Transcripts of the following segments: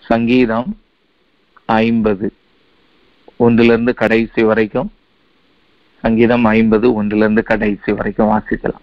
சங்கீதம் ஐம்பது ஒன்றிலிருந்து கடைசி வரைக்கும் சங்கீதம் ஐம்பது ஒன்றிலிருந்து கடைசி வரைக்கும் வாசிக்கலாம்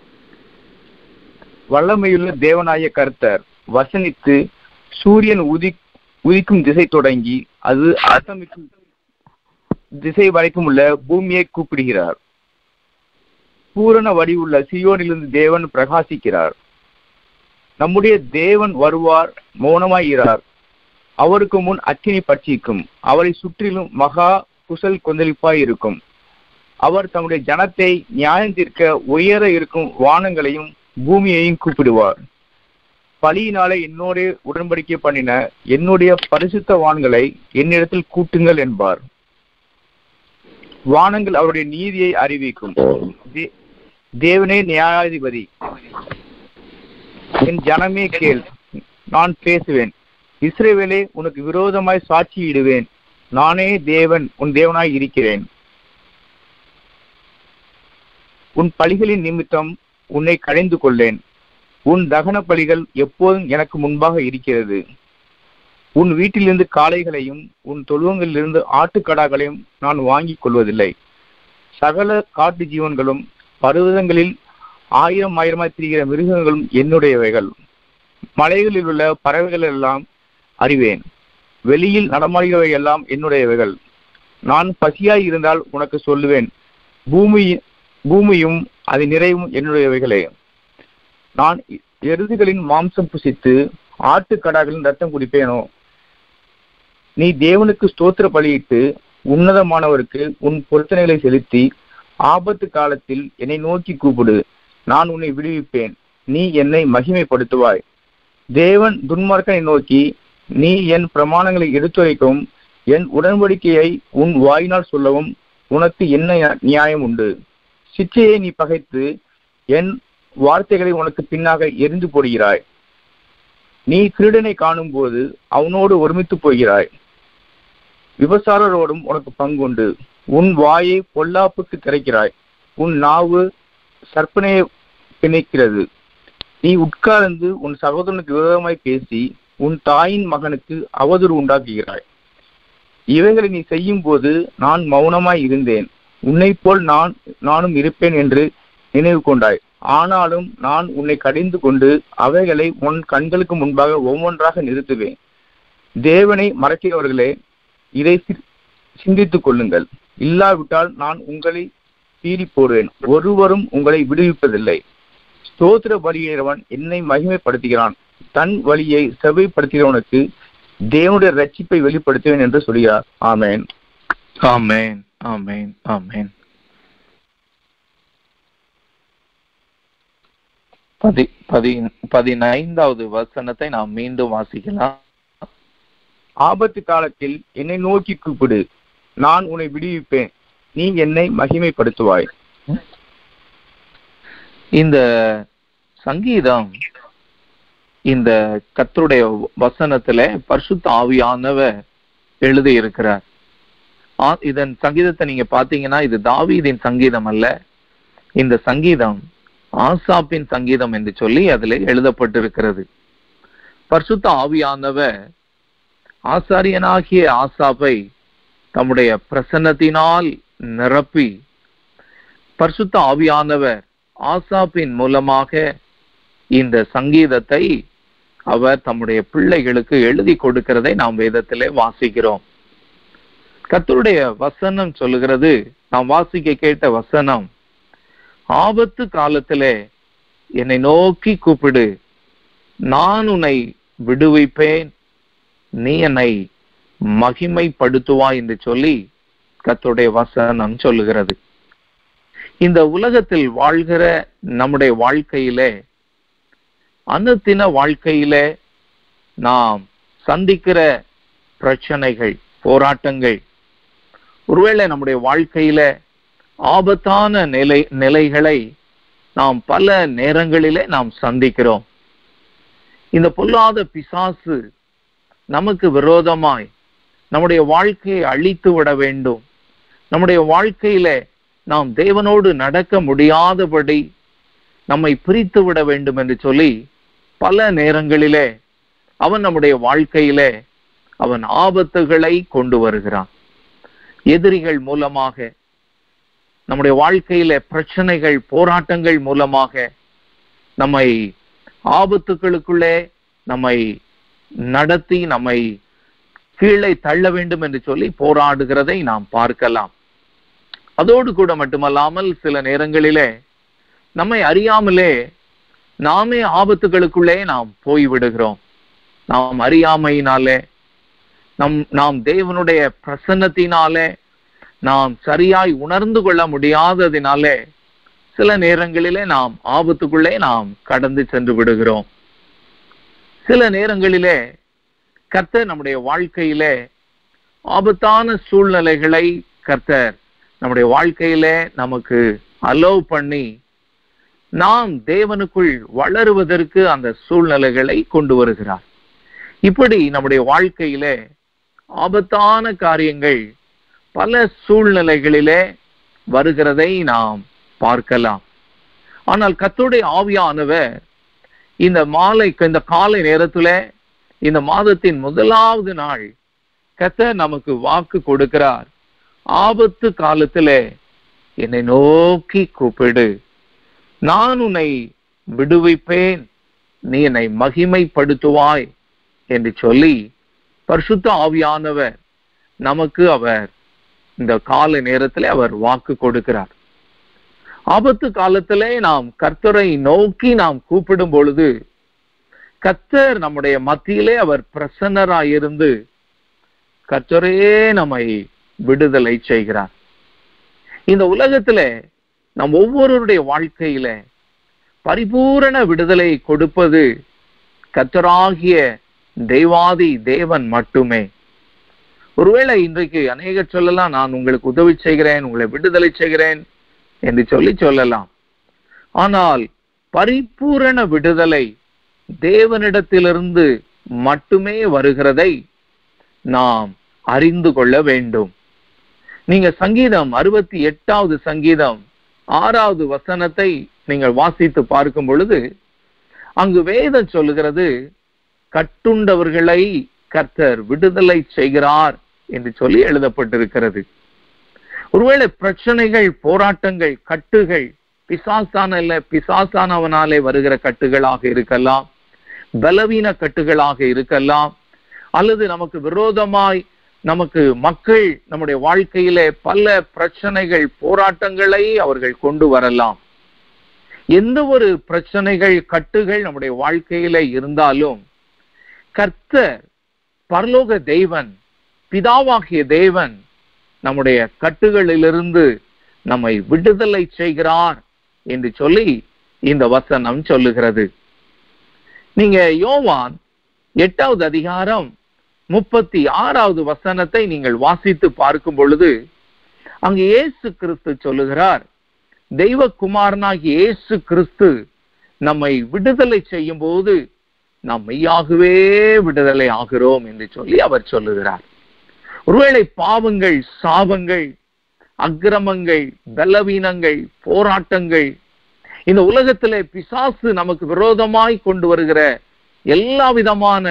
வல்லமையுள்ள தேவனாய கர்த்தர் வசனித்து சூரியன் உதி உதிக்கும் திசை தொடங்கி அது அஸ்தமிக்கும் திசை வரைக்கும் உள்ள பூமியை கூப்பிடுகிறார் பூரண வடிவுள்ள சியோனிலிருந்து தேவன் பிரகாசிக்கிறார் நம்முடைய தேவன் வருவார் மௌனமாயிரார் அவருக்கு முன் அக்கினி பட்சிக்கும் அவரை சுற்றிலும் மகா குசல் கொந்தளிப்பாய் இருக்கும் அவர் தம்முடைய ஜனத்தை நியாயம் தீர்க்க உயர இருக்கும் வானங்களையும் பூமியையும் கூப்பிடுவார் பலியினாலே என்னோட உடன்படிக்கை பண்ணின என்னுடைய பரிசுத்த வான்களை என்னிடத்தில் கூட்டுங்கள் என்பார் வானங்கள் அவருடைய நீதியை அறிவிக்கும் தே- தேவனே நியாயாதிபதி என் ஜனமே கேள் நான் பேசுவேன் இஸ்ரவேலே உனக்கு விரோதமாய் சாட்சியிடுவேன் நானே தேவன் உன் தேவனாய் இருக்கிறேன் உன் பலிகளின் நிமித்தம் உன்னை கடைந்து கொள்ளேன் உன் தகன பலிகள் எப்போதும் எனக்கு முன்பாக இருக்கிறது உன் வீட்டிலிருந்து காளைகளையும் உன் தொழுவங்களிலிருந்து ஆட்டுக்கடாக்களையும் நான் வாங்கிக் கொள்வதில்லை சகல காட்டு ஜீவன்களும் பர்வதங்களில் ஆயிரம் ஆயிரமாய் திரிகிற மிருகங்களும் என்னுடையவைகள் மலைகளில் உள்ள பறவைகள் எல்லாம் அறிவேன் வெளியில் நடமாடுகிறவை எல்லாம் என்னுடையவைகள் நான் பசியாய் இருந்தால் உனக்கு சொல்லுவேன் பூமி பூமியும் அது நிறைவும் என்னுடையவைகளே நான் எருதுகளின் மாம்சம் புசித்து ஆட்டுக்கடாக்களின் ரத்தம் குடிப்பேனோ நீ தேவனுக்கு ஸ்தோத்திர பலியிட்டு உன்னதமானவருக்கு உன் பொருத்தனைகளை செலுத்தி ஆபத்து காலத்தில் என்னை நோக்கி கூப்பிடு நான் உன்னை விடுவிப்பேன் நீ என்னை மகிமைப்படுத்துவாய் தேவன் துன்மார்க்கனை நோக்கி நீ என் பிரமாணங்களை எடுத்துரைக்கவும் என் உடன்படிக்கையை உன் வாயினால் சொல்லவும் உனக்கு என்ன நியாயம் உண்டு சிற்றையை நீ பகைத்து என் வார்த்தைகளை உனக்கு பின்னாக எரிந்து போடுகிறாய் நீ திருடனை காணும்போது அவனோடு ஒருமித்து போகிறாய் விபசாரரோடும் உனக்கு பங்குண்டு உன் வாயை பொல்லாப்புக்கு திறக்கிறாய் உன் நாவு சற்பனையை பிணைக்கிறது நீ உட்கார்ந்து உன் சகோதரனுக்கு விரோதமாய் பேசி உன் தாயின் மகனுக்கு அவதூறு உண்டாக்குகிறாய் இவைகளை நீ செய்யும் போது நான் மௌனமாய் இருந்தேன் உன்னைப் போல் நான் நானும் இருப்பேன் என்று நினைவு கொண்டாய் ஆனாலும் நான் உன்னை கடிந்து கொண்டு அவைகளை உன் கண்களுக்கு முன்பாக ஒவ்வொன்றாக நிறுத்துவேன் தேவனை மறக்கிறவர்களே இதை சி- சிந்தித்துக் கொள்ளுங்கள் இல்லாவிட்டால் நான் உங்களை பீறி போடுவேன் ஒருவரும் உங்களை விடுவிப்பதில்லை ஸ்தோத்திர பலியிடுறவன் என்னை மகிமைப்படுத்துகிறான் தன் வழியை செவ்வைப்படுத்துகிறவனுக்கு தேவனுடைய ரட்சிப்பை வெளிப்படுத்துவேன் என்று சொல்கிறார் ஆமென் ஆமென் ஆமென் ஆமென் பதி பதி பதினைந்தாவது வசனத்தை நாம் மீண்டும் வாசிக்கலாம் ஆபத்து காலத்தில் என்னை நோக்கி கூப்பிடு நான் உன்னை விடுவிப்பேன் நீ என்னை மகிமைப்படுத்துவாய் இந்த சங்கீதம் இந்த கர்த்தருடைய வசனத்துல பரிசுத்த ஆவியானவர் எழுதி இருக்கிறார் ஆ- இதன் சங்கீதத்தை நீங்க பாத்தீங்கன்னா இது தாவீதின் சங்கீதம் அல்ல இந்த சங்கீதம் ஆசாப்பின் சங்கீதம் என்று சொல்லி அதுல எழுதப்பட்டிருக்கிறது பரிசுத்த ஆவியானவர் ஆசாரியனாகிய ஆசாப்பை தம்முடைய பிரசன்னத்தினால் நிரப்பி பரிசுத்த ஆவியானவர் ஆசாப்பின் மூலமாக இந்த சங்கீதத்தை அவர் தம்முடைய பிள்ளைகளுக்கு எழுதி கொடுக்கிறதை நாம் வேதத்திலே வாசிக்கிறோம் கர்த்தருடைய வசனம் சொல்லுகிறது நாம் வாசிக்க கேட்ட வசனம் ஆபத்து காலத்திலே என்னை நோக்கி கூப்பிடு நான் உன்னை விடுவிப்பேன் நீ என்னை மகிமைப்படுத்துவாய் என்று சொல்லி கர்த்தருடைய வசனம் சொல்லுகிறது இந்த உலகத்தில் வாழ்கிற நம்முடைய வாழ்க்கையிலே அனுதின வாழ்க்கையிலே நாம் சந்திக்கிற பிரச்சனைகள் போராட்டங்கள் ஒருவேளை நம்முடைய வாழ்க்கையில ஆபத்தான நிலை நிலைகளை நாம் பல நேரங்களிலே நாம் சந்திக்கிறோம் இந்த பொல்லாத பிசாசு நமக்கு விரோதமாய் நம்முடைய வாழ்க்கையை அழித்து விட வேண்டும் நம்முடைய வாழ்க்கையில நாம் தேவனோடு நடக்க முடியாதபடி நம்மை பிரித்து விட வேண்டும் என்று சொல்லி பல நேரங்களிலே அவன் நம்முடைய வாழ்க்கையிலே அவன் ஆபத்துகளை கொண்டு வருகிறான் எதிரிகள் மூலமாக நம்முடைய வாழ்க்கையில பிரச்சனைகள் போராட்டங்கள் மூலமாக நம்மை ஆபத்துக்களுக்குள்ளே நம்மை நடத்தி நம்மை கீழே தள்ள வேண்டும் என்று சொல்லி போராடுகிறதை நாம் பார்க்கலாம் அதோடு கூட மட்டுமல்லாமல் சில நேரங்களிலே நம்மை அறியாமலே நாமே ஆபத்துகளுக்குள்ளே நாம் போய்விடுகிறோம் நாம் அறியாமையினாலே நம் நாம் தேவனுடைய பிரசன்னத்தினாலே நாம் சரியாய் உணர்ந்து கொள்ள முடியாததினாலே சில நேரங்களிலே நாம் ஆபத்துக்குள்ளே நாம் கடந்து சென்று விடுகிறோம் சில நேரங்களிலே கர்த்தர் நம்முடைய வாழ்க்கையிலே ஆபத்தான சூழ்நிலைகளை கர்த்தர் நம்முடைய வாழ்க்கையிலே நமக்கு அலோவ் பண்ணி நாம் தேவனுக்குள் வளருவதற்கு அந்த சூழ்நிலைகளை கொண்டு வருகிறார் இப்படி நம்முடைய வாழ்க்கையிலே ஆபத்தான காரியங்கள் பல சூழ்நிலைகளிலே வருகிறதை நாம் பார்க்கலாம் ஆனால் கத்துடைய ஆவியானவர் இந்த மாலைக்கு இந்த காலை நேரத்துல இந்த மாதத்தின் முதலாவது நாள் கத்த நமக்கு வாக்கு கொடுக்கிறார் ஆபத்து காலத்திலே என்னை நோக்கி கூப்பிடு நான் உன்னை விடுவிப்பேன் நீ என்னை மகிமைப்படுத்துவாய் என்று சொல்லி பரிசுத்த ஆவியானவர் நமக்கு அவர் இந்த கால நேரத்தில் அவர் வாக்கு கொடுக்கிறார் ஆபத்து காலத்திலே நாம் கர்த்தரை நோக்கி நாம் கூப்பிடும் பொழுது கர்த்தர் நம்முடைய மத்தியிலே அவர் பிரசன்னராயிருந்து கர்த்தரே நம்மை விடுதலை செய்கிறார் இந்த உலகத்திலே நம் ஒவ்வொருவருடைய வாழ்க்கையில பரிபூரண விடுதலை கொடுப்பது கர்த்தராகிய தெய்வாதி தேவன் மட்டுமே ஒருவேளை இன்றைக்கு அநேகர் சொல்லலாம் நான் உங்களுக்கு உதவி செய்கிறேன் உங்களை விடுதலை செய்கிறேன் என்று சொல்லி சொல்லலாம் ஆனால் பரிபூரண விடுதலை தேவனிடத்திலிருந்து மட்டுமே வருகிறதை நாம் அறிந்து கொள்ள வேண்டும் நீங்க சங்கீதம் அறுபத்தி எட்டாவது சங்கீதம் ஆறாவது வசனத்தை நீங்கள் வாசித்து பார்க்கும் பொழுது அங்கு வேதம் சொல்லுகிறது கட்டுண்டவர்களை கர்த்தர் விடுதலை செய்கிறார் என்று சொல்லி எழுதப்பட்டிருக்கிறது ஒருவேளை பிரச்சனைகள் போராட்டங்கள் கட்டுகள் பிசாசான இல்ல பிசாசானவனாலே வருகிற கட்டுகளாக இருக்கலாம் பலவீன கட்டுகளாக இருக்கலாம் அல்லது நமக்கு விரோதமாய் நமக்கு மக்கள் நம்முடைய வாழ்க்கையிலே பல பிரச்சனைகள் போராட்டங்களை அவர்கள் கொண்டு வரலாம் எந்த ஒரு பிரச்சனைகள் கட்டுகள் நம்முடைய வாழ்க்கையில இருந்தாலும் கர்த்தர் பரலோக தெய்வன் பிதாவாகிய தேவன் நம்முடைய கட்டுகளிலிருந்து நம்மை விடுதலை செய்கிறார் என்று சொல்லி இந்த வசனம் சொல்லுகிறது நீங்க யோவான் எட்டாவது அதிகாரம் முப்பத்தி ஆறாவது வசனத்தை நீங்கள் வாசித்து பார்க்கும் பொழுது அங்கு இயேசு கிறிஸ்து சொல்லுகிறார் தெய்வ குமாரனாகிய இயேசு கிறிஸ்து நம்மை விடுதலை செய்யும் போது நாம் மெய்யாகவே விடுதலை ஆகிறோம் என்று சொல்லி அவர் சொல்லுகிறார் ஒருவேளை பாவங்கள் சாபங்கள் அக்கிரமங்கள் பலவீனங்கள் போராட்டங்கள் இந்த உலகத்திலே பிசாசு நமக்கு விரோதமாய் கொண்டு வருகிற எல்லா விதமான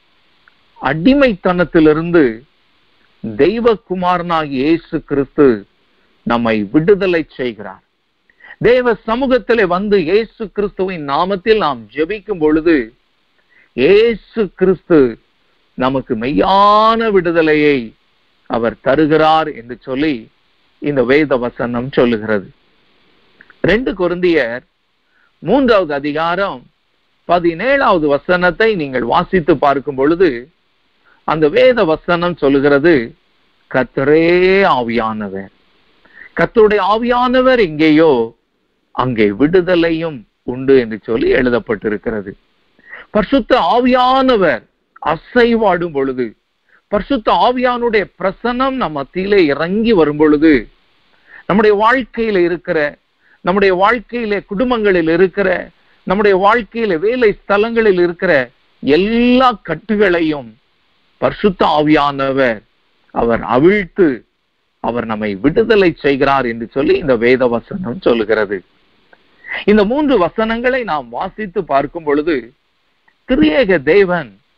அடிமைத்தனத்திலிருந்து தெய்வ குமாரனாகிய இயேசு கிறிஸ்து நம்மை விடுதலை செய்கிறார் தேவ சமூகத்திலே வந்து இயேசு கிறிஸ்துவின் நாமத்தில் நாம் ஜெபிக்கும் பொழுது இயேசு கிறிஸ்து நமக்கு மெய்யான விடுதலையை அவர் தருகிறார் என்று சொல்லி இந்த வேத வசனம் சொல்லுகிறது ரெண்டு கொருந்தியர் மூன்றாவது அதிகாரம் பதினேழாவது வசனத்தை நீங்கள் வாசித்து பார்க்கும் பொழுது அந்த வேத வசனம் சொல்லுகிறது கத்தரே ஆவியானவர் கத்தருடைய ஆவியானவர் எங்கேயோ அங்கே விடுதலையும் உண்டு என்று சொல்லி எழுதப்பட்டிருக்கிறது பரிசுத்த ஆவியானவர் அசைவாடும் பொழுது பரிசுத்த ஆவியானுடைய பிரசனம் நம் மத்தியிலே இறங்கி வரும் பொழுது நம்முடைய வாழ்க்கையில இருக்கிற நம்முடைய வாழ்க்கையில குடும்பங்களில் இருக்கிற நம்முடைய வாழ்க்கையில வேலை ஸ்தலங்களில் இருக்கிற எல்லா கட்டுகளையும் பரிசுத்த ஆவியானவர் அவர் அவிழ்த்து அவர் நம்மை விடுதலை செய்கிறார் என்று சொல்லி இந்த வேத வசனம் சொல்லுகிறது இந்த மூன்று வசனங்களை நாம் வாசித்து பார்க்கும் பொழுது திரியேக தேவன்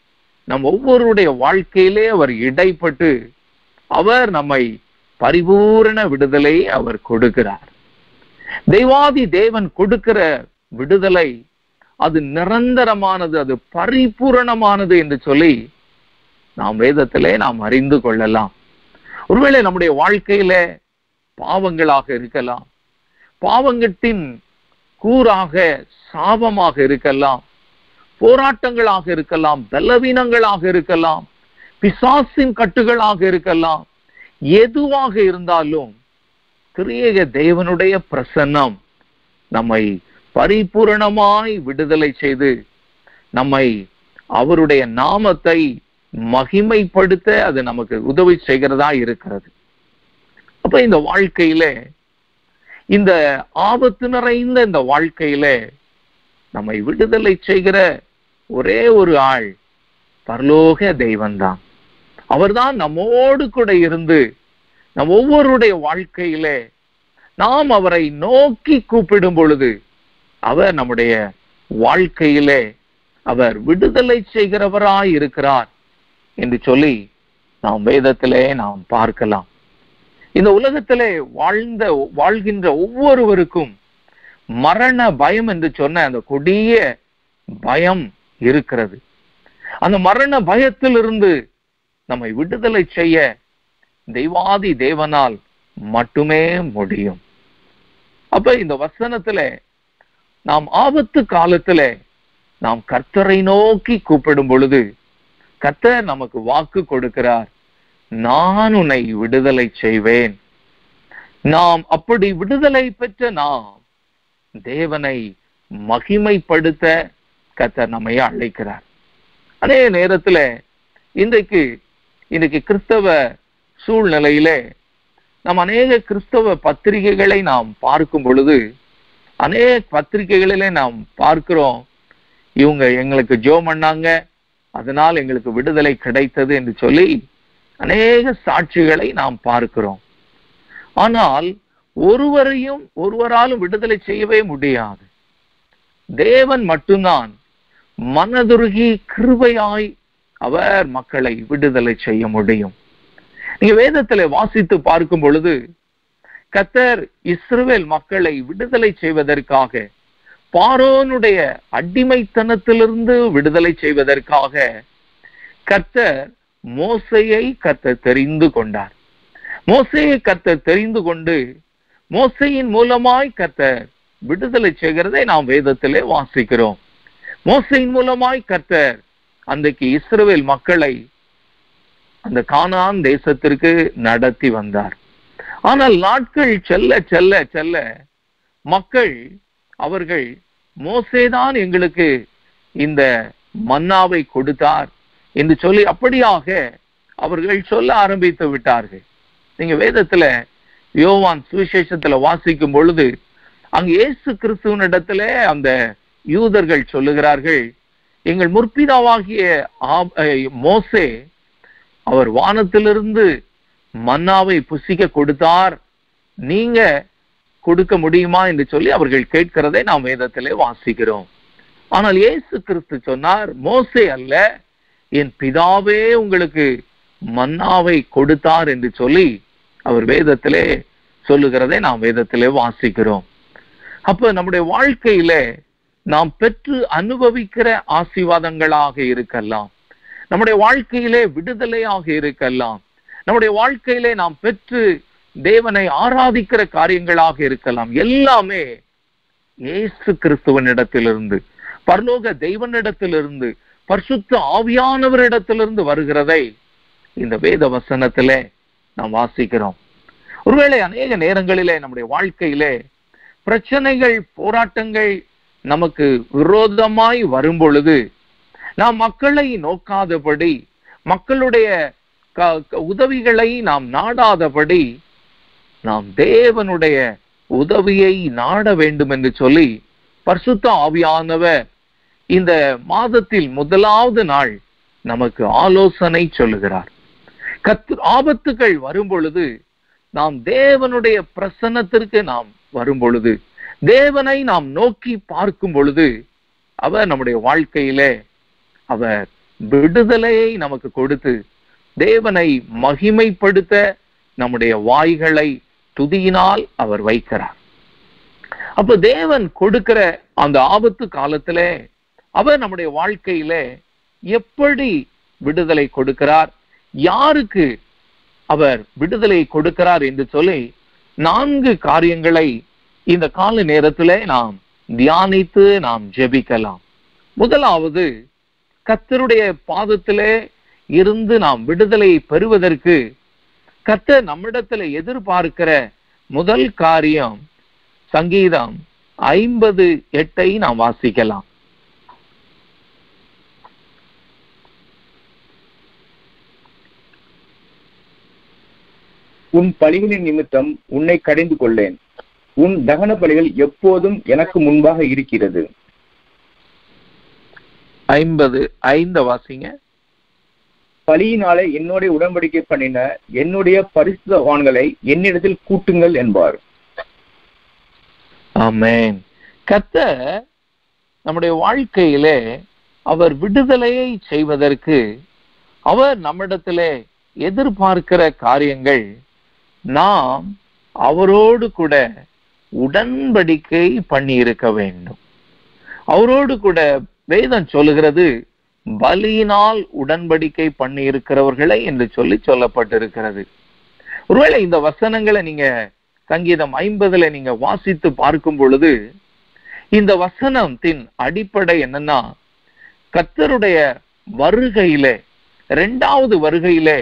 நம் ஒவ்வொருடைய வாழ்க்கையிலே அவர் இடைப்பட்டு அவர் நம்மை பரிபூரண விடுதலை அவர் கொடுக்கிறார் தெய்வாதி தேவன் கொடுக்கிற விடுதலை அது நிரந்தரமானது அது பரிபூரணமானது என்று சொல்லி நாம் வேதத்திலே நாம் அறிந்து கொள்ளலாம் ஒருவேளை நம்முடைய வாழ்க்கையில பாவங்களாக இருக்கலாம் பாவங்கத்தின் கூறாக சாபமாக இருக்கலாம் போராட்டங்களாக இருக்கலாம் பலவீனங்களாக இருக்கலாம் பிசாசின் கட்டுகளாக இருக்கலாம் எதுவாக இருந்தாலும் திரியக தேவனுடைய பிரசன்னம் நம்மை பரிபூரணமாய் விடுதலை செய்து நம்மை அவருடைய நாமத்தை மகிமைப்படுத்த அது நமக்கு உதவி செய்கிறதா இருக்கிறது அப்ப இந்த வாழ்க்கையில இந்த ஆபத்து நிறைந்த இந்த வாழ்க்கையில நம்மை விடுதலை செய்கிற ஒரே ஒரு ஆள் பரலோக தெய்வம்தான் அவர்தான் நம்மோடு கூட இருந்து நம் ஒவ்வொருடைய வாழ்க்கையிலே நாம் அவரை நோக்கி கூப்பிடும் பொழுது அவர் நம்முடைய வாழ்க்கையிலே அவர் விடுதலை செய்கிறவராய் இருக்கிறார் என்று சொல்லி நாம் வேதத்திலே நாம் பார்க்கலாம் இந்த உலகத்திலே வாழ்ந்த வாழ்கின்ற ஒவ்வொருவருக்கும் மரண பயம் என்று சொன்ன அந்த கொடிய பயம் இருக்கிறது அந்த மரண பயத்திலிருந்து நம்மை விடுதலை செய்ய தெய்வாதி தேவனால் மட்டுமே முடியும் அப்ப இந்த வசனத்துல நாம் ஆபத்து காலத்துல நாம் கர்த்தரை நோக்கி கூப்பிடும் பொழுது கர்த்தர் நமக்கு வாக்கு கொடுக்கிறார் நான் உன்னை விடுதலை செய்வேன் நாம் அப்படி விடுதலை பெற்ற நாம் தேவனை மகிமைப்படுத்த கர்த்தர் நம்மை அழைக்கிறார் அதே நேரத்துல இன்றைக்கு இன்றைக்கு கிறிஸ்தவ சூழ்நிலையிலே நாம் அநேக கிறிஸ்தவ பத்திரிகைகளை நாம் பார்க்கும் பொழுது அநேக பத்திரிகைகளிலே நாம் பார்க்கிறோம் இவங்க எங்களுக்கு ஜோ பண்ணாங்க அதனால் எங்களுக்கு விடுதலை கிடைத்தது என்று சொல்லி அநேக சாட்சிகளை நாம் பார்க்கிறோம் ஆனால் ஒருவரையும் ஒருவராலும் விடுதலை செய்யவே முடியாது தேவன் மட்டும்தான் மனதுருகி கிருபையாய் அவர் மக்களை விடுதலை செய்ய முடியும் நீங்க வேதத்துல வாசித்து பார்க்கும் பொழுது கத்தர் இஸ்ரவேல் மக்களை விடுதலை செய்வதற்காக பாரோனுடைய அடிமைத்தனத்திலிருந்து விடுதலை செய்வதற்காக கர்த்தர் மோசையை கர்த்தர் தெரிந்து கொண்டார் மோசையை கர்த்தர் தெரிந்து கொண்டு மோசையின் மூலமாய் கர்த்தர் விடுதலை செய்கிறதை நாம் வேதத்திலே வாசிக்கிறோம் மோசையின் மூலமாய் கர்த்தர் அன்றைக்கு இஸ்ரவேல் மக்களை அந்த கானான் தேசத்திற்கு நடத்தி வந்தார் ஆனால் நாட்கள் செல்ல செல்ல செல்ல மக்கள் அவர்கள் மோசேதான் எங்களுக்கு இந்த மன்னாவை கொடுத்தார் என்று சொல்லி அப்படியாக அவர்கள் சொல்ல ஆரம்பித்து விட்டார்கள் நீங்க வேதத்துல யோவான் சுவிசேஷத்துல வாசிக்கும் பொழுது அங்கு இயேசு கிறிஸ்துவனிடத்துல அந்த யூதர்கள் சொல்லுகிறார்கள் எங்கள் முற்பிதாவாகிய ஆப்- அஹ் மோசே அவர் வானத்திலிருந்து மன்னாவை புசிக்க கொடுத்தார் நீங்க கொடுக்க முடியுமா என்று சொல்லி அவர்கள் கேட்கிறதை நாம் வேதத்திலே வாசிக்கிறோம் ஆனால் இயேசு கிறிஸ்து சொன்னார் மோசே அல்ல என் பிதாவே உங்களுக்கு மன்னாவை கொடுத்தார் என்று சொல்லி அவர் வேதத்திலே சொல்லுகிறதை நாம் வேதத்திலே வாசிக்கிறோம் அப்ப நம்முடைய வாழ்க்கையில நாம் பெற்று அனுபவிக்கிற ஆசீர்வாதங்களாக இருக்கலாம் நம்முடைய வாழ்க்கையிலே விடுதலையாக இருக்கலாம் நம்முடைய வாழ்க்கையிலே நாம் பெற்று தேவனை ஆராதிக்கிற காரியங்களாக இருக்கலாம் எல்லாமே இயேசு கிறிஸ்துவனிடத்திலிருந்து பரலோக தெய்வனிடத்திலிருந்து பரிசுத்த ஆவியானவரிடத்திலிருந்து வருகிறதை இந்த வேத வசனத்திலே நாம் வாசிக்கிறோம் ஒருவேளை அநேக நேரங்களிலே நம்முடைய வாழ்க்கையிலே பிரச்சனைகள் போராட்டங்கள் நமக்கு விரோதமாய் வரும் பொழுது நாம் மக்களை நோக்காதபடி மக்களுடைய க- க- உதவிகளை நாம் நாடாதபடி நாம் தேவனுடைய உதவியை நாட வேண்டும் என்று சொல்லி பரிசுத்த ஆவியானவர் இந்த மாதத்தில் முதலாவது நாள் நமக்கு ஆலோசனை சொல்லுகிறார் கத்து ஆபத்துகள் வரும் பொழுது நாம் தேவனுடைய பிரசன்னத்திற்கு நாம் வரும் பொழுது தேவனை நாம் நோக்கி பார்க்கும் பொழுது அவர் நம்முடைய வாழ்க்கையிலே அவர் விடுதலையை நமக்கு கொடுத்து தேவனை மகிமைப்படுத்த நம்முடைய வாய்களை துதியினால் அவர் வைக்கிறார் அப்ப தேவன் கொடுக்கிற அந்த ஆபத்து காலத்துல அவர் நம்முடைய வாழ்க்கையில எப்படி விடுதலை கொடுக்கிறார் யாருக்கு அவர் விடுதலை கொடுக்கிறார் என்று சொல்லி நான்கு காரியங்களை இந்த கால நேரத்திலே நாம் தியானித்து நாம் ஜெபிக்கலாம் முதலாவது கர்த்தருடைய பாதத்திலே இருந்து நாம் விடுதலை பெறுவதற்கு கர்த்தர் நம்மிடத்துல எதிர்பார்க்கிற முதல் காரியம் சங்கீதம் ஐம்பது எட்டை நாம் வாசிக்கலாம் உன் பலிகளின் நிமித்தம் உன்னை கடிந்து கொள்ளேன் உன் தகன பலிகள் எப்போதும் எனக்கு முன்பாக இருக்கிறது ஐம்பது ஐந்த வாசிங்க பலியினாலே என்னோட உடன்படிக்கை பண்ணின என்னுடைய பரிசுத்தவான்களை என்னிடத்தில் கூட்டுங்கள் என்பார் ஆமென் கர்த்தர் நம்முடைய வாழ்க்கையிலே அவர் விடுதலையை செய்வதற்கு அவர் நம்மிடத்திலே எதிர்பார்க்கிற காரியங்கள் நாம் அவரோடு கூட உடன்படிக்கை பண்ணி இருக்க வேண்டும் அவரோடு கூட வேதம் சொல்லுகிறது பலியினால் உடன்படிக்கை பண்ணி இருக்கிறவர்களை என்று சொல்லி சொல்லப்பட்டிருக்கிறது ஒருவேளை இந்த வசனங்களை நீங்க சங்கீதம் ஐம்பதுல நீங்க வாசித்து பார்க்கும் பொழுது இந்த வசனத்தின் அடிப்படை என்னன்னா கர்த்தருடைய வருகையிலே இரண்டாவது வருகையிலே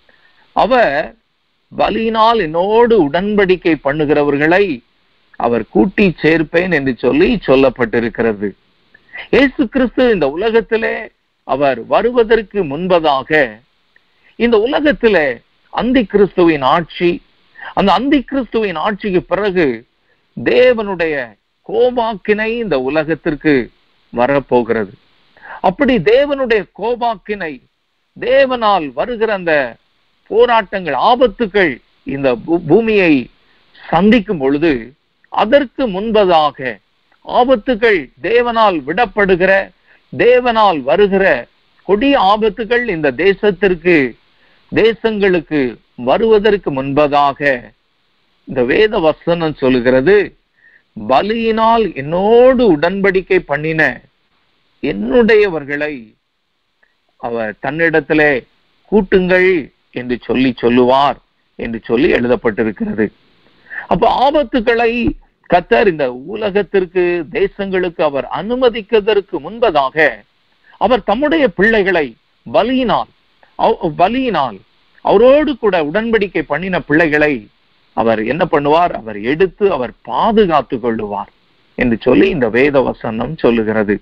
அவர் பலியினால் என்னோடு உடன்படிக்கை பண்ணுகிறவர்களை அவர் கூட்டி சேர்ப்பேன் என்று சொல்லி சொல்லப்பட்டிருக்கிறது இயேசு கிறிஸ்து இந்த உலகத்திலே அவர் வருவதற்கு முன்பதாக இந்த உலகத்திலே அந்தி கிறிஸ்துவின் ஆட்சி அந்த அந்தி கிறிஸ்துவின் ஆட்சிக்கு பிறகு தேவனுடைய கோபாக்கினை இந்த உலகத்திற்கு வரப்போகிறது அப்படி தேவனுடைய கோபாக்கினை தேவனால் வருகிற அந்த போராட்டங்கள் ஆபத்துகள் இந்த பூ- பூமியை சந்திக்கும் பொழுது அதற்கு முன்பதாக ஆபத்துகள் தேவனால் விடப்படுகிற தேவனால் வருகிற கொடிய ஆபத்துகள் இந்த தேசத்திற்கு தேசங்களுக்கு வருவதற்கு முன்பதாக இந்த வேத வசனம் சொல்லுகிறது பலியினால் என்னோடு உடன்படிக்கை பண்ணின என்னுடையவர்களை அவர் தன்னிடத்திலே கூட்டுங்கள் என்று சொல்லி சொல்லுவார் என்று சொல்லி எழுதப்பட்டிருக்கிறது அப்ப ஆபத்துக்களை கத்தர் இந்த உலகத்திற்கு தேசங்களுக்கு அவர் அனுமதிக்கிறதற்கு முன்பதாக அவர் தம்முடைய பிள்ளைகளை பலியினால் அவ்- பலியினால் அவரோடு கூட உடன்படிக்கை பண்ணின பிள்ளைகளை அவர் என்ன பண்ணுவார் அவர் எடுத்து அவர் பாதுகாத்து கொள்ளுவார் என்று சொல்லி இந்த வேத வசனம் சொல்லுகிறது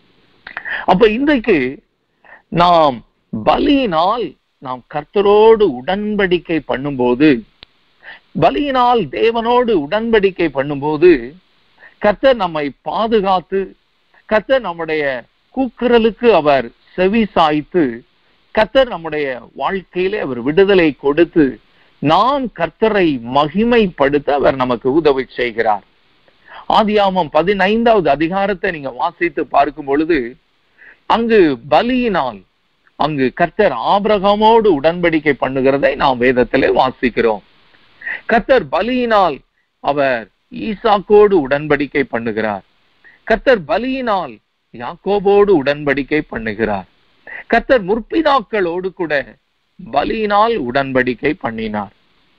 அப்ப இன்றைக்கு நாம் பலியினால் நாம் கர்த்தரோடு உடன்படிக்கை பண்ணும்போது பலியினால் தேவனோடு உடன்படிக்கை பண்ணும்போது கர்த்தர் நம்மை பாதுகாத்து கர்த்தர் நம்முடைய கூக்குரலுக்கு அவர் செவி சாய்த்து கர்த்தர் நம்முடைய வாழ்க்கையிலே அவர் விடுதலை கொடுத்து நாம் கர்த்தரை மகிமைப்படுத்த அவர் நமக்கு உதவி செய்கிறார் ஆதியாமம் பதினைந்தாவது அதிகாரத்தை நீங்க வாசித்து பார்க்கும் பொழுது அங்கு பலியினால் அங்கு கர்த்தர் ஆபிரகாமோடு உடன்படிக்கை பண்ணுகிறதை நாம் வேதத்திலே வாசிக்கிறோம் கர்த்தர் பலியினால் அவர் ஈசாக்கோடு உடன்படிக்கை பண்ணுகிறார் கர்த்தர் பலியினால் யாக்கோபோடு உடன்படிக்கை பண்ணுகிறார் கர்த்தர் முற்பிதாக்களோடு கூட பலியினால் உடன்படிக்கை பண்ணினார்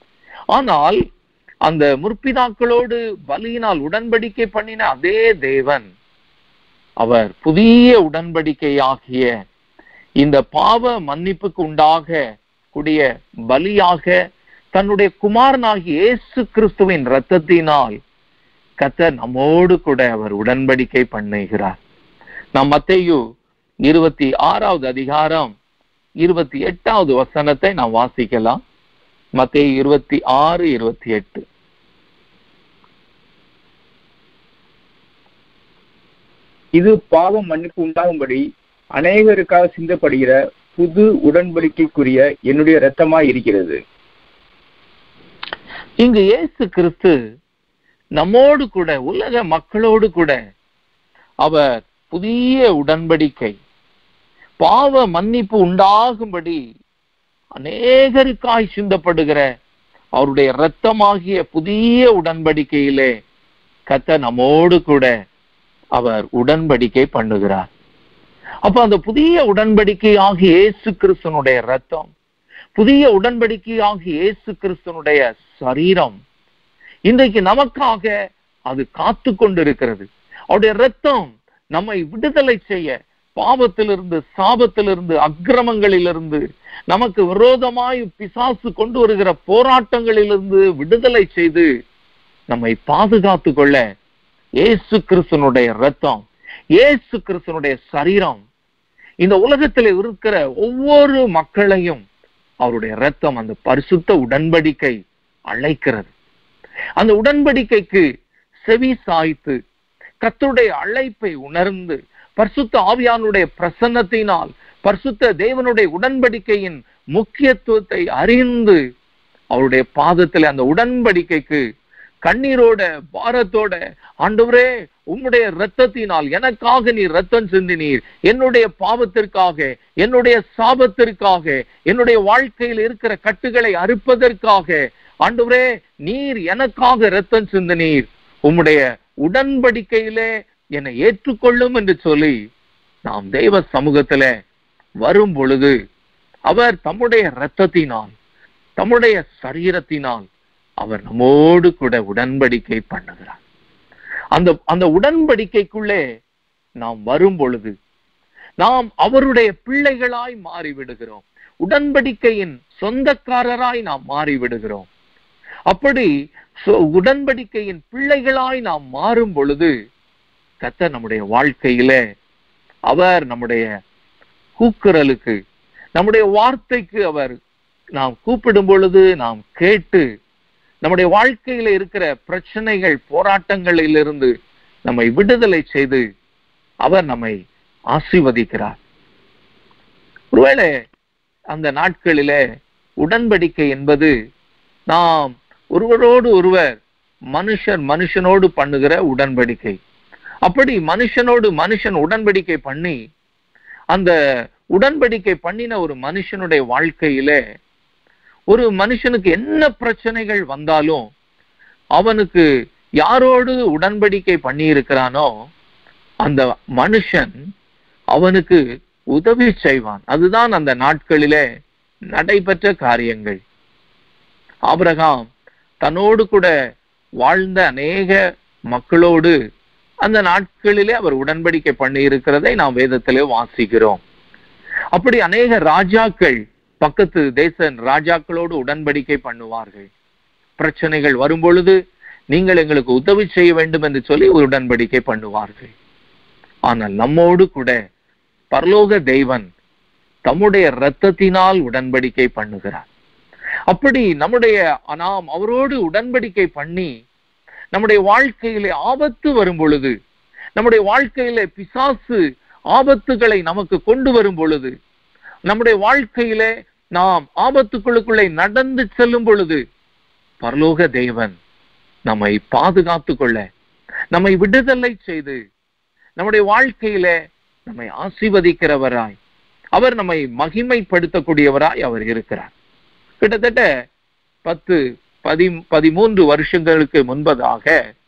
ஆனால் அந்த முற்பிதாக்களோடு பலியினால் உடன்படிக்கை பண்ணின அதே தேவன் அவர் புதிய உடன்படிக்கையாகிய இந்த பாவ மன்னிப்புக்கு உண்டாக கூடிய பலியாக தன்னுடைய குமாரனாகிய இயேசு கிறிஸ்துவின் இரத்தத்தினால் கர்த்தர் நம்மோடு கூட அவர் உடன்படிக்கை பண்ணுகிறார் நாம் மத்தேயு இருபத்தி ஆறாவது அதிகாரம் இருபத்தி எட்டாவது வசனத்தை நாம் வாசிக்கலாம் மத்தேயு இருபத்தி ஆறு இருபத்தி எட்டு இது பாவம் மன்னிப்பு உண்டாகும்படி அநேகருக்காக சிந்தப்படுகிற புது உடன்படிக்கைக்குரிய என்னுடைய இரத்தமாய் இருக்கிறது இங்கு இயேசு கிறிஸ்து நம்மோடு கூட உலக மக்களோடு கூட அவர் புதிய உடன்படிக்கை பாவ மன்னிப்பு உண்டாகும்படி அநேகருக்காய் சிந்தப்படுகிற அவருடைய இரத்தமாகிய புதிய உடன்படிக்கையிலே கத்த நம்மோடு கூட அவர் உடன்படிக்கை பண்ணுகிறார் அப்ப அந்த புதிய உடன்படிக்கை ஆகிய இயேசு கிறிஸ்தனுடைய ரத்தம் புதிய உடன்படிக்கை ஆகிய இயேசு கிறிஸ்தனுடைய சரீரம் இன்றைக்கு நமக்காக அது காத்து கொண்டிருக்கிறது அவருடைய ரத்தம் நம்மை விடுதலை செய்ய பாவத்திலிருந்து சாபத்திலிருந்து அக்கிரமங்களிலிருந்து நமக்கு விரோதமாய் பிசாசு கொண்டு வருகிற போராட்டங்களிலிருந்து விடுதலை செய்து நம்மை பாதுகாத்து கொள்ள இயேசு கிறிஸ்தனுடைய ரத்தம் இயேசு கிறிஸ்தனுடைய சரீரம் இந்த உலகத்தில் இருக்கிற ஒவ்வொரு மக்களையும் அவருடைய ரத்தம் அந்த பரிசுத்த உடன்படிக்கை அழைக்கிறது அந்த உடன்படிக்கைக்கு செவி சாய்த்து கர்த்தருடைய அழைப்பை உணர்ந்து பரிசுத்த ஆவியானுடைய பிரசன்னத்தினால் பரிசுத்த தேவனுடைய உடன்படிக்கையின் முக்கியத்துவத்தை அறிந்து அவருடைய பாதத்தில் அந்த உடன்படிக்கைக்கு கண்ணீரோட பாரத்தோட ஆண்டவரே உம்முடைய இரத்தத்தினால் எனக்காக நீர் ரத்தம் சிந்தினீர் என்னுடைய பாவத்திற்காக என்னுடைய சாபத்திற்காக என்னுடைய வாழ்க்கையில் இருக்கிற கட்டுகளை அறுப்பதற்காக ஆண்டவரே நீர் எனக்காக ரத்தம் சிந்தினீர் உம்முடைய உடன்படிக்கையிலே என்னை ஏற்றுக்கொள்ளும் என்று சொல்லி நாம் தெய்வ சமூகத்துல வரும் பொழுது அவர் தம்முடைய இரத்தத்தினால் தம்முடைய சரீரத்தினால் அவர் நம்மோடு கூட உடன்படிக்கை பண்ணுகிறார் அந்த அந்த உடன்படிக்கைக்குள்ளே நாம் வரும் பொழுது நாம் அவருடைய பிள்ளைகளாய் மாறிவிடுகிறோம் உடன்படிக்கையின் சொந்தக்காரராய் நாம் மாறிவிடுகிறோம் அப்படி சொ- உடன்படிக்கையின் பிள்ளைகளாய் நாம் மாறும் பொழுது கர்த்தர் நம்முடைய வாழ்க்கையிலே அவர் நம்முடைய கூக்குரலுக்கு நம்முடைய வார்த்தைக்கு அவர் நாம் கூப்பிடும் பொழுது நாம் கேட்டு நம்முடைய வாழ்க்கையில இருக்கிற பிரச்சனைகள் போராட்டங்களிலிருந்து நம்மை விடுதலை செய்து அவர் நம்மை ஆசீர்வதிக்கிறார் ஒருவேளை அந்த நாட்களிலே உடன்படிக்கை என்பது நாம் ஒருவரோடு ஒருவர் மனுஷன் மனுஷனோடு பண்ணுகிற உடன்படிக்கை அப்படி மனுஷனோடு மனுஷன் உடன்படிக்கை பண்ணி அந்த உடன்படிக்கை பண்ணின ஒரு மனுஷனுடைய வாழ்க்கையிலே ஒரு மனுஷனுக்கு என்ன பிரச்சனைகள் வந்தாலும் அவனுக்கு யாரோடு உடன்படிக்கை பண்ணி இருக்கிறானோ அந்த மனுஷன் அவனுக்கு உதவி செய்வான் அதுதான் அந்த நாட்களிலே நடைபெற்ற காரியங்கள் ஆபிரகாம் தன்னோடு கூட வாழ்ந்த அநேக மக்களோடு அந்த நாட்களிலே அவர் உடன்படிக்கை பண்ணி இருக்கிறதை நாம் வேதத்திலே வாசிக்கிறோம் அப்படி அநேக ராஜாக்கள் பக்கத்து தேச ராஜாக்களோடு உடன்படிக்கை பண்ணுவார்கள் பிரச்சனைகள் வரும் பொழுது நீங்கள் எங்களுக்கு உதவி செய்ய வேண்டும் என்று சொல்லி ஒரு உடன்படிக்கை பண்ணுவார்கள் ஆனால் நம்மோடு கூட பரலோக தெய்வன் தம்முடைய இரத்தத்தினால் உடன்படிக்கை பண்ணுகிறார் அப்படி நம்முடைய நாம் அவரோடு உடன்படிக்கை பண்ணி நம்முடைய வாழ்க்கையிலே ஆபத்து வரும் பொழுது நம்முடைய வாழ்க்கையிலே பிசாசு ஆபத்துகளை நமக்கு கொண்டு வரும் பொழுது நம்முடைய வாழ்க்கையிலே நாம் ஆபத்துக்குள்ளுக்குள்ளே நடந்து செல்லும் பொழுது பரலோக தேவன் நம்மை பாதுகாத்து கொள்ள நம்மை விடுதலை செய்து நம்முடைய வாழ்க்கையிலே நம்மை ஆசீர்வதிக்கிறவராய் அவர் நம்மை மகிமைப்படுத்தக்கூடியவராய் அவர் இருக்கிறார் கிட்டத்தட்ட பத்து பதி பதிமூன்று வருஷங்களுக்கு முன்பதாக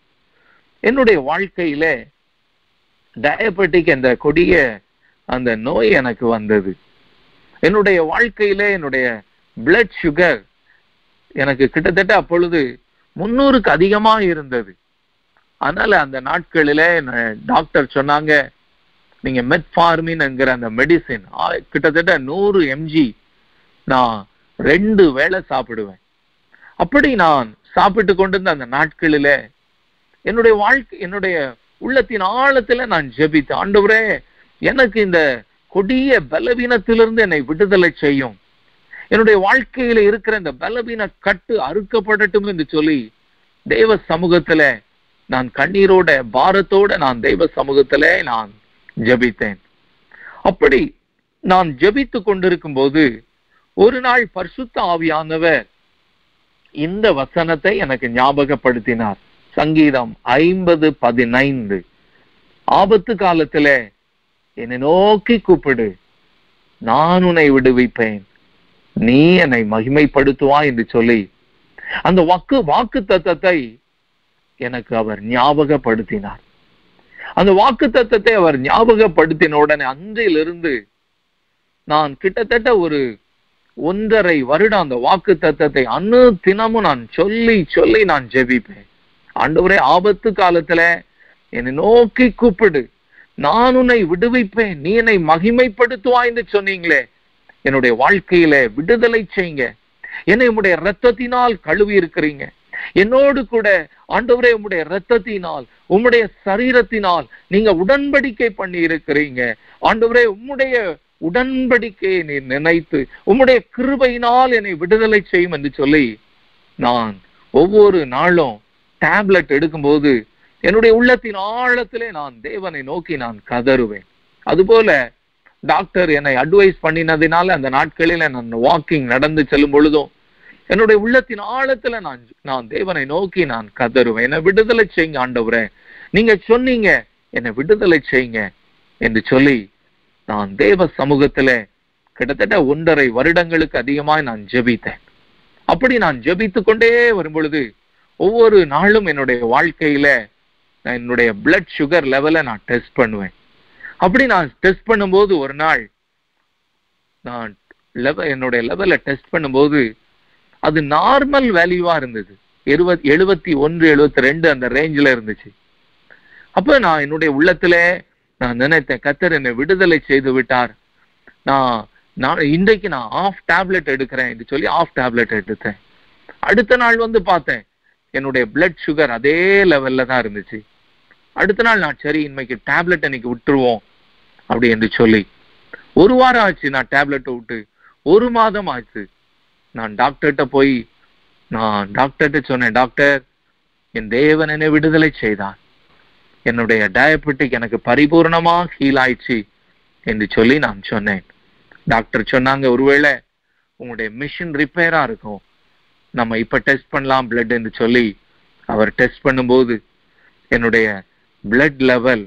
என்னுடைய வாழ்க்கையில டயபெட்டிக் என்ற கொடிய அந்த நோய் எனக்கு வந்தது என்னுடைய வாழ்க்கையில என்னுடைய பிளட் சுகர் எனக்கு கிட்டத்தட்ட அப்பொழுது முன்னூறுக்கு அதிகமா இருந்தது அதனால அந்த நாட்களில டாக்டர் சொன்னாங்க நீங்க மெட்ஃபார்மின் என்கிற அந்த மெடிசின் கிட்டத்தட்ட நூறு எம்ஜி நான் ரெண்டு வேளை சாப்பிடுவேன் அப்படி நான் சாப்பிட்டு கொண்டிருந்த அந்த நாட்களில என்னுடைய வாழ்க்கை என்னுடைய உள்ளத்தின் ஆழத்துல நான் ஜெபித்தேன் ஆண்டவரே எனக்கு இந்த கொடிய பலவீனத்திலிருந்து என்னை விடுதலை செய்யும் என்னுடைய வாழ்க்கையில இருக்கிற இந்த பலவீன கட்டு அறுக்கப்படட்டும் என்று சொல்லி தெய்வ சமூகத்துல நான் கண்ணீரோட பாரத்தோட நான் தெய்வ சமூகத்துல நான் ஜெபித்தேன் அப்படி நான் ஜெபித்து கொண்டிருக்கும் போது ஒரு நாள் பரிசுத்த ஆவியானவர் இந்த வசனத்தை எனக்கு ஞாபகப்படுத்தினார் சங்கீதம் ஐம்பது பதினைந்து ஆபத்து காலத்துல என்னை நோக்கி கூப்பிடு நான் உன்னை விடுவிப்பேன் நீ என்னை மகிமைப்படுத்துவா என்று சொல்லி அந்த வாக்கு வாக்கு தத்தத்தை எனக்கு அவர் ஞாபகப்படுத்தினார் அந்த வாக்கு தத்தத்தை அவர் ஞாபகப்படுத்தின உடனே அன்றிலிருந்து நான் கிட்டத்தட்ட ஒரு ஒன்றரை வருடம் அந்த வாக்கு தத்தத்தை அன்னு தினமும் நான் சொல்லி சொல்லி நான் ஜெபிப்பேன் ஆண்டவரே ஆபத்து காலத்துல என்னை நோக்கி கூப்பிடு நான் உன்னை விடுவிப்பேன் நீ என்னை மகிமைப்படுத்துவாய் என்று சொன்னீங்களே என்னுடைய வாழ்க்கையில விடுதலை செய்யுங்க என்னை உம்முடைய ரத்தத்தினால் கழுவி இருக்கிறீங்க என்னோடு கூட ஆண்டவரே உம்முடைய ரத்தத்தினால் உம்முடைய சரீரத்தினால் நீங்க உடன்படிக்கை பண்ணி இருக்கிறீங்க ஆண்டவரே உம்முடைய உடன்படிக்கையை நீ நினைத்து உம்முடைய கிருபையினால் என்னை விடுதலை செய்யும் என்று சொல்லி நான் ஒவ்வொரு நாளும் டேப்லெட் எடுக்கும்போது என்னுடைய உள்ளத்தின் ஆழத்திலே நான் தேவனை நோக்கி நான் கதறுவேன் அதுபோல டாக்டர் என்னை அட்வைஸ் பண்ணினதினால அந்த நாட்களில நான் வாக்கிங் நடந்து செல்லும் பொழுதும் என்னுடைய உள்ளத்தின் ஆழத்துல நான் நான் தேவனை நோக்கி நான் கதறுவேன் என்னை விடுதலை செய்யுங்க ஆண்டவரே நீங்க சொன்னீங்க என்னை விடுதலை செய்யுங்க என்று சொல்லி நான் தேவ சமூகத்துல கிட்டத்தட்ட ஒன்றரை வருடங்களுக்கு அதிகமாய் நான் ஜெபித்தேன் அப்படி நான் ஜெபித்து கொண்டே வரும் பொழுது ஒவ்வொரு நாளும் என்னுடைய வாழ்க்கையில நான் என்னுடைய பிளட் சுகர் லெவலை நான் டெஸ்ட் பண்ணுவேன் அப்படி நான் டெஸ்ட் பண்ணும்போது ஒரு நாள் நான் லெவ என்னுடைய லெவலை டெஸ்ட் பண்ணும்போது அது நார்மல் வேல்யூவா இருந்தது எழுபத் எழுபத்தி ஒன்று எழுபத்தி ரெண்டு அந்த ரேஞ்சில் இருந்துச்சு அப்ப நான் என்னுடைய உள்ளத்துல நான் நினைத்தேன் கத்தர் என்னை விடுதலை செய்து விட்டார் நான் நான் இன்றைக்கு நான் ஆஃப் டேப்லெட் எடுக்கிறேன் என்று சொல்லி ஆஃப் டேப்லெட் எடுத்தேன் அடுத்த நாள் வந்து பார்த்தேன் என்னுடைய பிளட் சுகர் அதே லெவல்ல தான் இருந்துச்சு அடுத்த நாள் நான் சரி இன்னைக்கு டேப்லெட் இன்னைக்கு விட்டுருவோம் அப்படி என்று சொல்லி ஒரு வாரம் ஆச்சு நான் டேப்லெட்டை விட்டு ஒரு மாதம் ஆச்சு நான் டாக்டர்கிட்ட போய் நான் டாக்டர்கிட்ட சொன்னேன் டாக்டர் என் தேவன் என்னை விடுதலை செய்தார் என்னுடைய டயபெட்டிக் எனக்கு பரிபூர்ணமா ஹீல் ஆயிடுச்சு என்று சொல்லி நான் சொன்னேன் டாக்டர் சொன்னாங்க ஒருவேளை உங்களுடைய மிஷின் ரிப்பேரா இருக்கும் நம்ம இப்ப டெஸ்ட் பண்ணலாம் பிளட் என்று சொல்லி அவர் டெஸ்ட் பண்ணும்போது என்னுடைய பிளட் லெவல்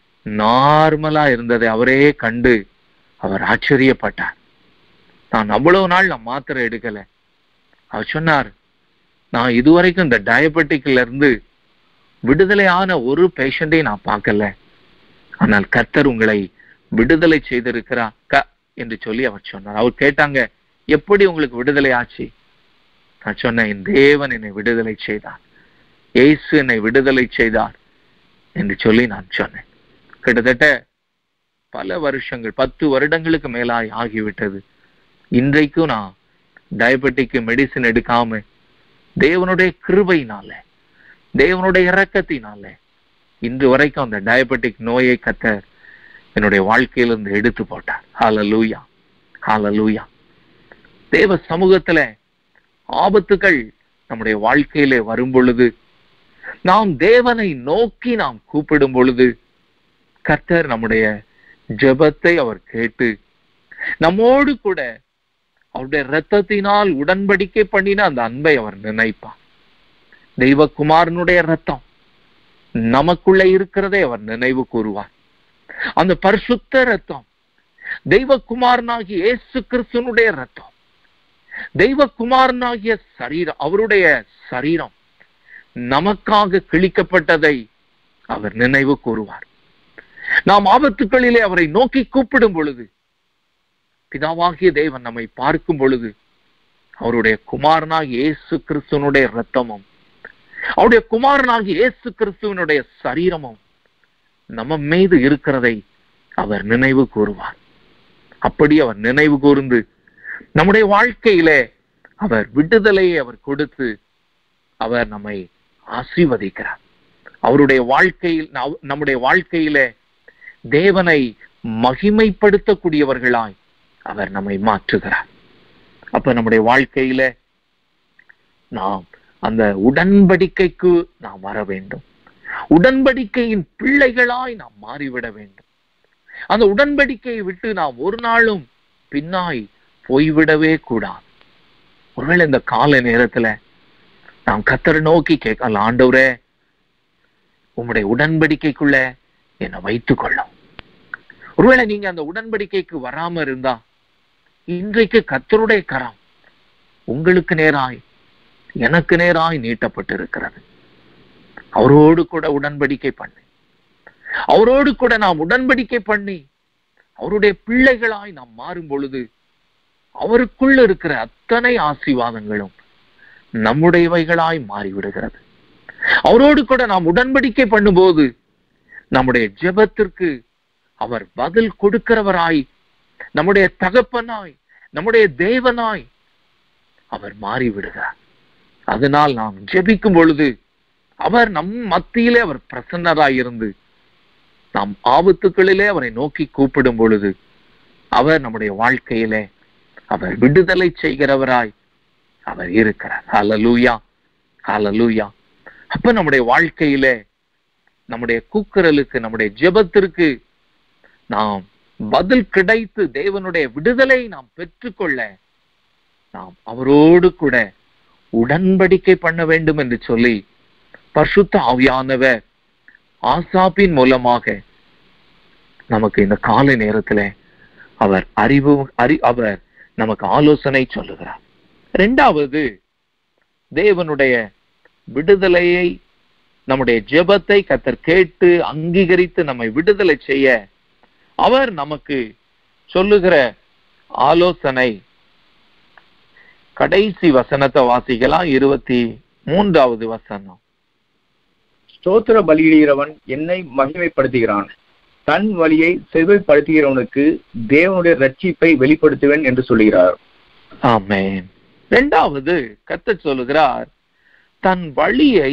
நார்மலா இருந்ததை அவரே கண்டு அவர் ஆச்சரியப்பட்டார் நான் அவ்வளவு நாள் நான் மாத்திரை எடுக்கல அவர் சொன்னார் நான் இதுவரைக்கும் இந்த டயபெட்டிக்ல இருந்து விடுதலையான ஒரு பேஷண்டையும் நான் பார்க்கல ஆனால் கர்த்தர் உங்களை விடுதலை செய்திருக்கிறா க என்று சொல்லி அவர் சொன்னார் அவர் கேட்டாங்க எப்படி உங்களுக்கு விடுதலை ஆச்சு நான் சொன்னேன் என் தேவன் என்னை விடுதலை செய்தார் இயேசு என்னை விடுதலை செய்தார் என்று சொல்லி நான் சொன்னேன் கிட்டத்தட்ட பல வருஷங்கள் பத்து வருடங்களுக்கு மேலாய் ஆகிவிட்டது இன்றைக்கும் நான் டயபெட்டிக்கு மெடிசின் எடுக்காம தேவனுடைய கிருபையினால தேவனுடைய இரக்கத்தினால இன்று வரைக்கும் அந்த டயபெட்டிக் நோயை கத்த என்னுடைய வாழ்க்கையிலிருந்து எடுத்து போட்டார் ஹalleluya ஹalleluya தேவ சமூகத்துல ஆபத்துகள் நம்முடைய வாழ்க்கையிலே வரும் பொழுது நாம் தேவனை நோக்கி நாம் கூப்பிடும் பொழுது கர்த்தர் நம்முடைய ஜெபத்தை அவர் கேட்டு நம்மோடு கூட அவருடைய இரத்தத்தினால் உடன்படிக்கை பண்ணின அந்த அன்பை அவர் நினைப்பார் தெய்வகுமாரனுடைய ரத்தம் நமக்குள்ள இருக்கிறதை அவர் நினைவு கூறுவார் அந்த பரிசுத்த ரத்தம் தெய்வகுமாரனாகிய இயேசு கிறிஸ்துனுடைய ரத்தம் தெய்வகுமாரனாகிய சரீரம் அவருடைய சரீரம் நமக்காக கிழிக்கப்பட்டதை அவர் நினைவு கூறுவார் நாம் ஆபத்துக்களிலே அவரை நோக்கி கூப்பிடும் பொழுது பிதாவாகிய தேவன் நம்மை பார்க்கும் பொழுது அவருடைய குமாரனாகிய இயேசு கிறிஸ்துவனுடைய ரத்தமும் அவருடைய குமாரனாகிய இயேசு கிறிஸ்துவனுடைய சரீரமும் நம்ம மீது இருக்கிறதை அவர் நினைவு கூறுவார் அப்படி அவர் நினைவு கூர்ந்து நம்முடைய வாழ்க்கையிலே அவர் விடுதலையை அவர் கொடுத்து அவர் நம்மை ஆசீர்வதிக்கிறார் அவருடைய வாழ்க்கையில் நவ்- நம்முடைய வாழ்க்கையிலே தேவனை மகிமைப்படுத்தக்கூடியவர்களாய் அவர் நம்மை மாற்றுகிறார் அப்ப நம்முடைய வாழ்க்கையில நாம் அந்த உடன்படிக்கைக்கு நாம் வர வேண்டும் உடன்படிக்கையின் பிள்ளைகளாய் நாம் மாறிவிட வேண்டும் அந்த உடன்படிக்கையை விட்டு நாம் ஒரு நாளும் பின்னாய் போய்விடவே கூடாது ஒருவேளை இந்த கால நேரத்துல நாம் கத்தரை நோக்கி கேட்கலாம் ஆண்டவரே உம்முடைய உடன்படிக்கைக்குள்ள என்னை வைத்துக் கொள்ளும் ஒருவேளை நீங்க அந்த உடன்படிக்கைக்கு வராம இருந்தா இன்றைக்கு கத்தருடைய கரம் உங்களுக்கு நேராய் எனக்கு நேராய் நீட்டப்பட்டிருக்கிறது அவரோடு கூட உடன்படிக்கை பண்ணி அவரோடு கூட நாம் உடன்படிக்கை பண்ணி அவருடைய பிள்ளைகளாய் நாம் மாறும் பொழுது அவருக்குள்ள இருக்கிற அத்தனை ஆசீர்வாதங்களும் நம்முடையவைகளாய் மாறிவிடுகிறது அவரோடு கூட நாம் உடன்படிக்கை பண்ணும்போது நம்முடைய ஜெபத்திற்கு அவர் பதில் கொடுக்கிறவராய் நம்முடைய தகப்பனாய் நம்முடைய தேவனாய் அவர் மாறிவிடுகிறார் அதனால் நாம் ஜெபிக்கும் பொழுது அவர் நம் மத்தியிலே அவர் பிரசன்னராய் இருந்து நாம் ஆபத்துக்களிலே அவரை நோக்கி கூப்பிடும் பொழுது அவர் நம்முடைய வாழ்க்கையிலே அவர் விடுதலை செய்கிறவராய் அவர் இருக்கிறார் ஹalleluya ஹalleluya அப்ப நம்முடைய வாழ்க்கையிலே நம்முடைய கூக்குரலுக்கு நம்முடைய ஜெபத்திற்கு நாம் பதில் கிடைத்து தேவனுடைய விடுதலை நாம் பெற்றுக்கொள்ள நாம் அவரோடு கூட உடன்படிக்கை பண்ண வேண்டும் என்று சொல்லி பரிசுத்த ஆவியானவர் ஆசாப்பின் மூலமாக நமக்கு இந்த காலை நேரத்துல அவர் அறிவு அறி அவர் நமக்கு ஆலோசனை சொல்லுகிறார் இரண்டாவது தேவனுடைய விடுதலையை நம்முடைய ஜெபத்தை கத்தர் கேட்டு அங்கீகரித்து நம்மை விடுதலை செய்ய அவர் நமக்கு சொல்லுகிற ஆலோசனை கடைசி வசனத்தை வாசிக்கலாம் இருபத்தி மூன்றாவது வசனம் ஸ்தோத்திர பலியிடுகிறவன் என்னை மகிமைப்படுத்துகிறான் தன் வழியை செவ்வைப்படுத்துகிறவனுக்கு தேவனுடைய ரட்சிப்பை வெளிப்படுத்துவேன் என்று சொல்கிறார் ஆமென் இரண்டாவது கத்த சொல்லுகிறார் தன் வழியை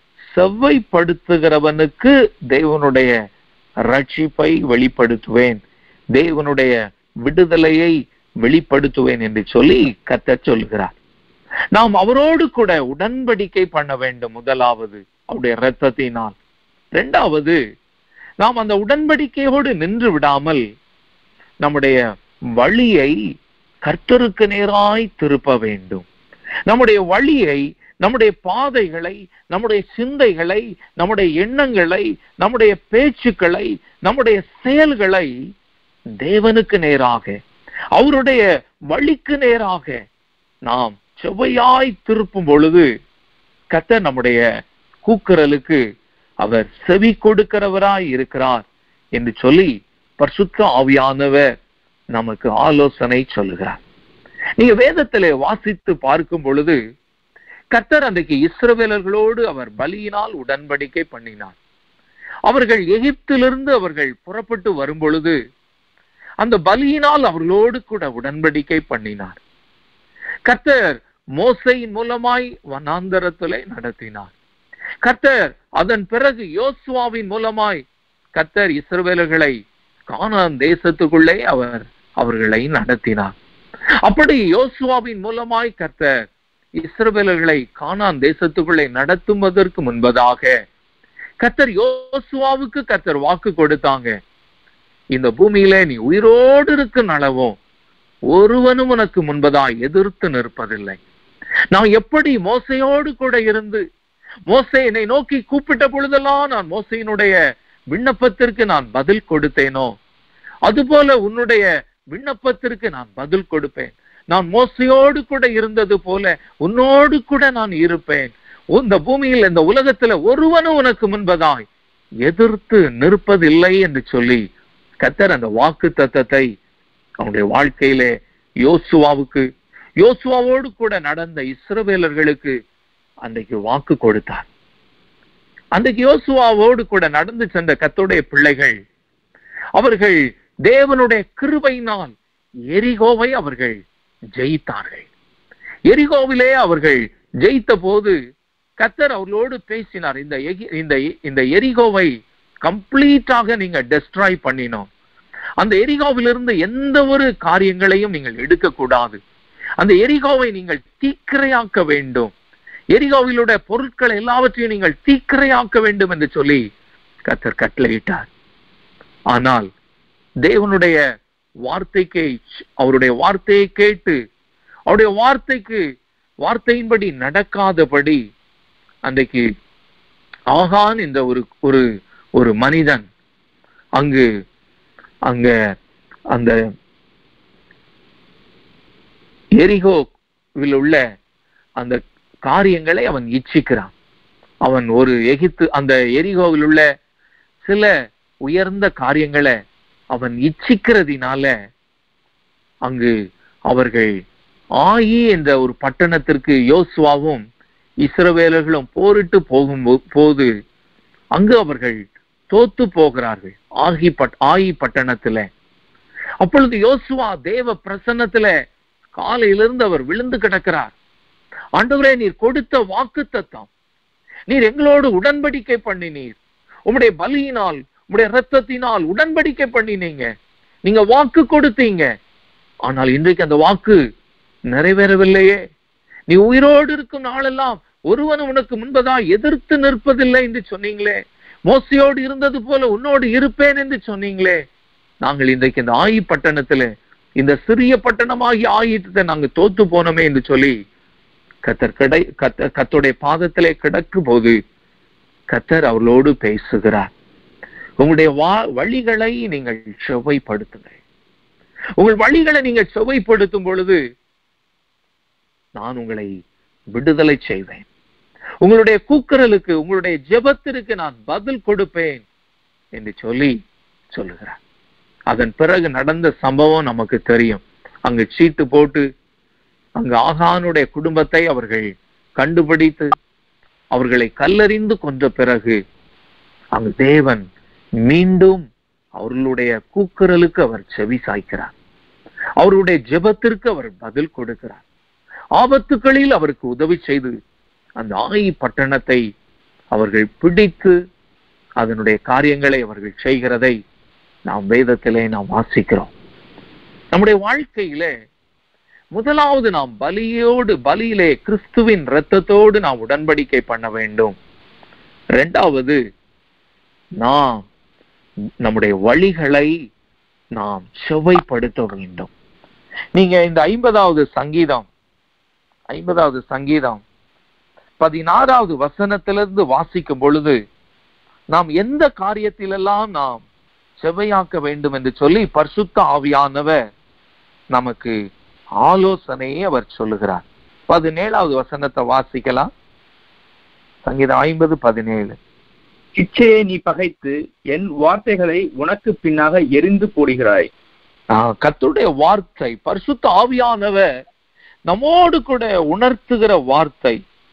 செவ்வைப்படுத்துகிறவனுக்கு தேவனுடைய ரட்சிப்பை வெளிப்படுத்துவேன் தேவனுடைய விடுதலையை வெளிப்படுத்துவேன் என்று சொல்லி கத்த சொல்கிறார் நாம் அவரோடு கூட உடன்படிக்கை பண்ண வேண்டும் முதலாவது அவருடைய இரத்தத்தினால் இரண்டாவது நாம் அந்த உடன்படிக்கையோடு நின்று விடாமல் நம்முடைய வழியை கர்த்தருக்கு நேராய் திருப்ப வேண்டும் நம்முடைய வழியை நம்முடைய பாதைகளை நம்முடைய சிந்தைகளை நம்முடைய எண்ணங்களை நம்முடைய பேச்சுக்களை நம்முடைய செயல்களை தேவனுக்கு நேராக அவருடைய வழிக்கு நேராக நாம் செவ்வையாய் திருப்பும் பொழுது கத்த நம்முடைய கூக்குரலுக்கு அவர் செவி கொடுக்கிறவராய் இருக்கிறார் என்று சொல்லி பரிசுத்த ஆவியானவர் நமக்கு ஆலோசனை சொல்லுகிறார் நீங்க வேதத்திலே வாசித்து பார்க்கும் பொழுது கர்த்தர் அன்றைக்கு இஸ்ரவேலர்களோடு அவர் பலியினால் உடன்படிக்கை பண்ணினார் அவர்கள் எகிப்திலிருந்து அவர்கள் புறப்பட்டு வரும் பொழுது அந்த பலியினால் அவர்களோடு கூட உடன்படிக்கை பண்ணினார் கர்த்தர் மோசையின் மூலமாய் வனாந்தரத்திலே நடத்தினார் கர்த்தர் அதன் பிறகு யோசுவாவின் மூலமாய் கர்த்தர் இஸ்ரவேலர்களை கானான் தேசத்துக்குள்ளே அவர் அவர்களை நடத்தினார் அப்படி யோசுவாவின் மூலமாய் கர்த்தர் இஸ்ரவேலர்களை கானான் தேசத்துக்குள்ளே நடத்துவதற்கு முன்பதாக கர்த்தர் யோசுவாவுக்கு கர்த்தர் வாக்கு கொடுத்தாங்க இந்த பூமியில நீ உயிரோடு இருக்கும் அளவும் ஒருவனும் உனக்கு முன்பதாய் எதிர்த்து நிற்பதில்லை நான் எப்படி மோசையோடு கூட இருந்து மோசை என்னை நோக்கி கூப்பிட்ட பொழுதெல்லாம் நான் மோசையினுடைய விண்ணப்பத்திற்கு நான் பதில் கொடுத்தேனோ அதுபோல உன்னுடைய விண்ணப்பத்திற்கு நான் பதில் கொடுப்பேன் நான் மோசையோடு கூட இருந்தது போல உன்னோடு கூட நான் இருப்பேன் இந்த பூமியில் இந்த உலகத்துல ஒருவனும் உனக்கு முன்பதாய் எதிர்த்து நிற்பதில்லை என்று சொல்லி கத்தர் அந்த வாக்கு தத்தத்தை அவனுடைய வாழ்க்கையிலே யோசுவாவுக்கு யோசுவாவோடு கூட நடந்த இஸ்ரவேலர்களுக்கு அன்றைக்கு வாக்கு கொடுத்தார் அன்றைக்கு யோசுவாவோடு கூட நடந்து சென்ற கத்துடைய பிள்ளைகள் அவர்கள் தேவனுடைய கிருபையினால் எரிகோவை அவர்கள் ஜெயித்தார்கள் எரிகோவிலே அவர்கள் ஜெயித்த போது கத்தர் அவர்களோடு பேசினார் இந்த எகி- இந்த இந்த எரிகோவை கம்ப்ளீட்டாக நீங்க டெஸ்ட்ராய் பண்ணினோம் அந்த எரிகோவிலிருந்து எந்த ஒரு காரியங்களையும் நீங்கள் எடுக்கக்கூடாது அந்த எரிகோவை நீங்கள் தீக்கிரையாக்க வேண்டும் எரிகோவிலுடைய பொருட்கள் எல்லாவற்றையும் நீங்கள் தீக்கிரையாக்க வேண்டும் என்று சொல்லி கத்தர் கட்டளையிட்டார் ஆனால் தேவனுடைய வார்த்தைக்கு அவருடைய வார்த்தையை கேட்டு அவருடைய வார்த்தைக்கு வார்த்தையின்படி நடக்காதபடி அன்றைக்கு ஆகான் இந்த ஒரு ஒரு ஒரு மனிதன் அங்கு அங்க அந்த எரிகோவில் உள்ள அந்த காரியங்களை அவன் இச்சிக்கிறான் அவன் ஒரு எகிப்து அந்த எரிகோவில் உள்ள சில உயர்ந்த காரியங்களை அவன் இச்சிக்கிறதினால அங்கு அவர்கள் ஆயி என்ற ஒரு பட்டணத்திற்கு யோசுவாவும் இஸ்ரவேலர்களும் போரிட்டு போகும் போது அங்கு அவர்கள் தோத்து போகிறார்கள் ஆகி பட் ஆயி பட்டணத்துல அப்பொழுது யோசுவா தேவ பிரசன்னத்துல காலையிலிருந்து அவர் விழுந்து கிடக்கிறார் ஆண்டவரே நீர் கொடுத்த வாக்கு தத்தம் நீர் எங்களோடு உடன்படிக்கை பண்ணினீர் உம்முடைய பலியினால் உம்முடைய ரத்தத்தினால் உடன்படிக்கை பண்ணினீங்க நீங்க வாக்கு கொடுத்தீங்க ஆனால் இன்றைக்கு அந்த வாக்கு நிறைவேறவில்லையே நீ உயிரோடு இருக்கும் நாளெல்லாம் ஒருவன் உனக்கு முன்பதா எதிர்த்து நிற்பதில்லை என்று சொன்னீங்களே மோசையோடு இருந்தது போல உன்னோடு இருப்பேன் என்று சொன்னீங்களே நாங்கள் இன்றைக்கு இந்த ஆயி பட்டணத்துல இந்த சிறிய பட்டணமாகி ஆயிட்டத்தை நாங்க தோத்து போனோமே என்று சொல்லி கத்தர் கடை கத்த கத்துடைய பாதத்திலே கிடக்கும் போது கத்தர் அவர்களோடு பேசுகிறார் உங்களுடைய வா வழிகளை நீங்கள் செவ்வைப்படுத்துங்கள் உங்கள் வழிகளை நீங்கள் செவ்வைப்படுத்தும் பொழுது நான் உங்களை விடுதலை செய்வேன் உங்களுடைய கூக்குரலுக்கு உங்களுடைய ஜெபத்திற்கு நான் பதில் கொடுப்பேன் என்று சொல்லி சொல்லுகிறார் அதன் பிறகு நடந்த சம்பவம் நமக்கு தெரியும் அங்கு சீட்டு போட்டு அங்கு ஆகானுடைய குடும்பத்தை அவர்கள் கண்டுபிடித்து அவர்களை கல்லறிந்து கொன்ற பிறகு அங்கு தேவன் மீண்டும் அவர்களுடைய கூக்குரலுக்கு அவர் செவி சாய்க்கிறார் அவருடைய ஜெபத்திற்கு அவர் பதில் கொடுக்கிறார் ஆபத்துகளில் அவருக்கு உதவி செய்து அந்த ஆயி பட்டணத்தை அவர்கள் பிடித்து அதனுடைய காரியங்களை அவர்கள் செய்கிறதை நாம் வேதத்திலே நாம் வாசிக்கிறோம் நம்முடைய வாழ்க்கையிலே முதலாவது நாம் பலியோடு பலியிலே கிறிஸ்துவின் இரத்தத்தோடு நாம் உடன்படிக்கை பண்ண வேண்டும் இரண்டாவது நாம் நம்முடைய வழிகளை நாம் செவ்வைப்படுத்த வேண்டும் நீங்க இந்த ஐம்பதாவது சங்கீதம் ஐம்பதாவது சங்கீதம் பதினாறாவது வசனத்திலிருந்து வாசிக்கும் பொழுது நாம் எந்த காரியத்திலெல்லாம் நாம் செவ்வையாக்க வேண்டும் என்று சொல்லி பரிசுத்த ஆவியானவர் நமக்கு ஆலோசனையை அவர் சொல்லுகிறார் பதினேழாவது வசனத்தை வாசிக்கலாம் சங்கீதம் ஐம்பது பதினேழு இச்சையை நீ பகைத்து என் வார்த்தைகளை உனக்கு பின்னாக எரிந்து போடுகிறாய் ஆஹ் கர்த்தருடைய வார்த்தை பரிசுத்த ஆவியானவர் நம்மோடு கூட உணர்த்துகிற வார்த்தை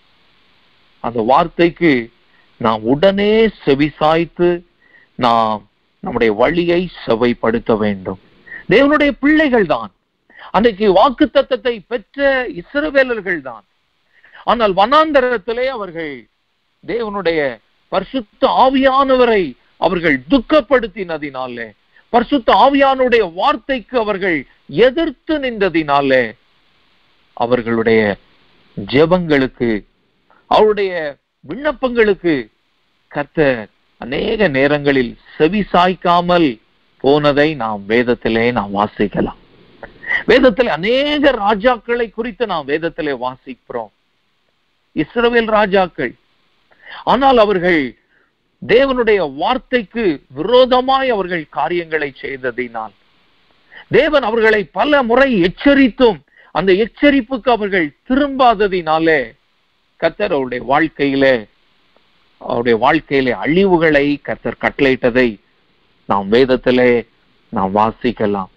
அந்த வார்த்தைக்கு நாம் உடனே செவிசாய்த்து நாம் நம்முடைய வழியை செவைப்படுத்த வேண்டும் தேவனுடைய பிள்ளைகள் தான் அன்றைக்கு வாக்கு தத்தத்தை பெற்ற இஸ்ரவேலர்கள் தான் ஆனால் வனாந்தரத்திலே அவர்கள் தேவனுடைய பரிசுத்த ஆவியானவரை அவர்கள் துக்கப்படுத்தினதினாலே பரிசுத்த ஆவியானுடைய வார்த்தைக்கு அவர்கள் எதிர்த்து நின்றதினாலே அவர்களுடைய ஜெபங்களுக்கு அவருடைய விண்ணப்பங்களுக்கு கர்த்தர் அநேக நேரங்களில் செவி சாய்க்காமல் போனதை நாம் வேதத்திலே நாம் வாசிக்கலாம் வேதத்திலே அநேக ராஜாக்களை குறித்து நாம் வேதத்திலே வாசிக்கிறோம் இஸ்ரவேல் ராஜாக்கள் ஆனால் அவர்கள் தேவனுடைய வார்த்தைக்கு விரோதமாய் அவர்கள் காரியங்களை செய்ததினால் தேவன் அவர்களை பல முறை எச்சரித்தும் அந்த எச்சரிப்புக்கு அவர்கள் திரும்பாததினாலே கத்தர் அவருடைய வாழ்க்கையிலே அவருடைய வாழ்க்கையிலே அழிவுகளை கத்தர் கட்டளையிட்டதை நாம் வேதத்திலே நாம் வாசிக்கலாம்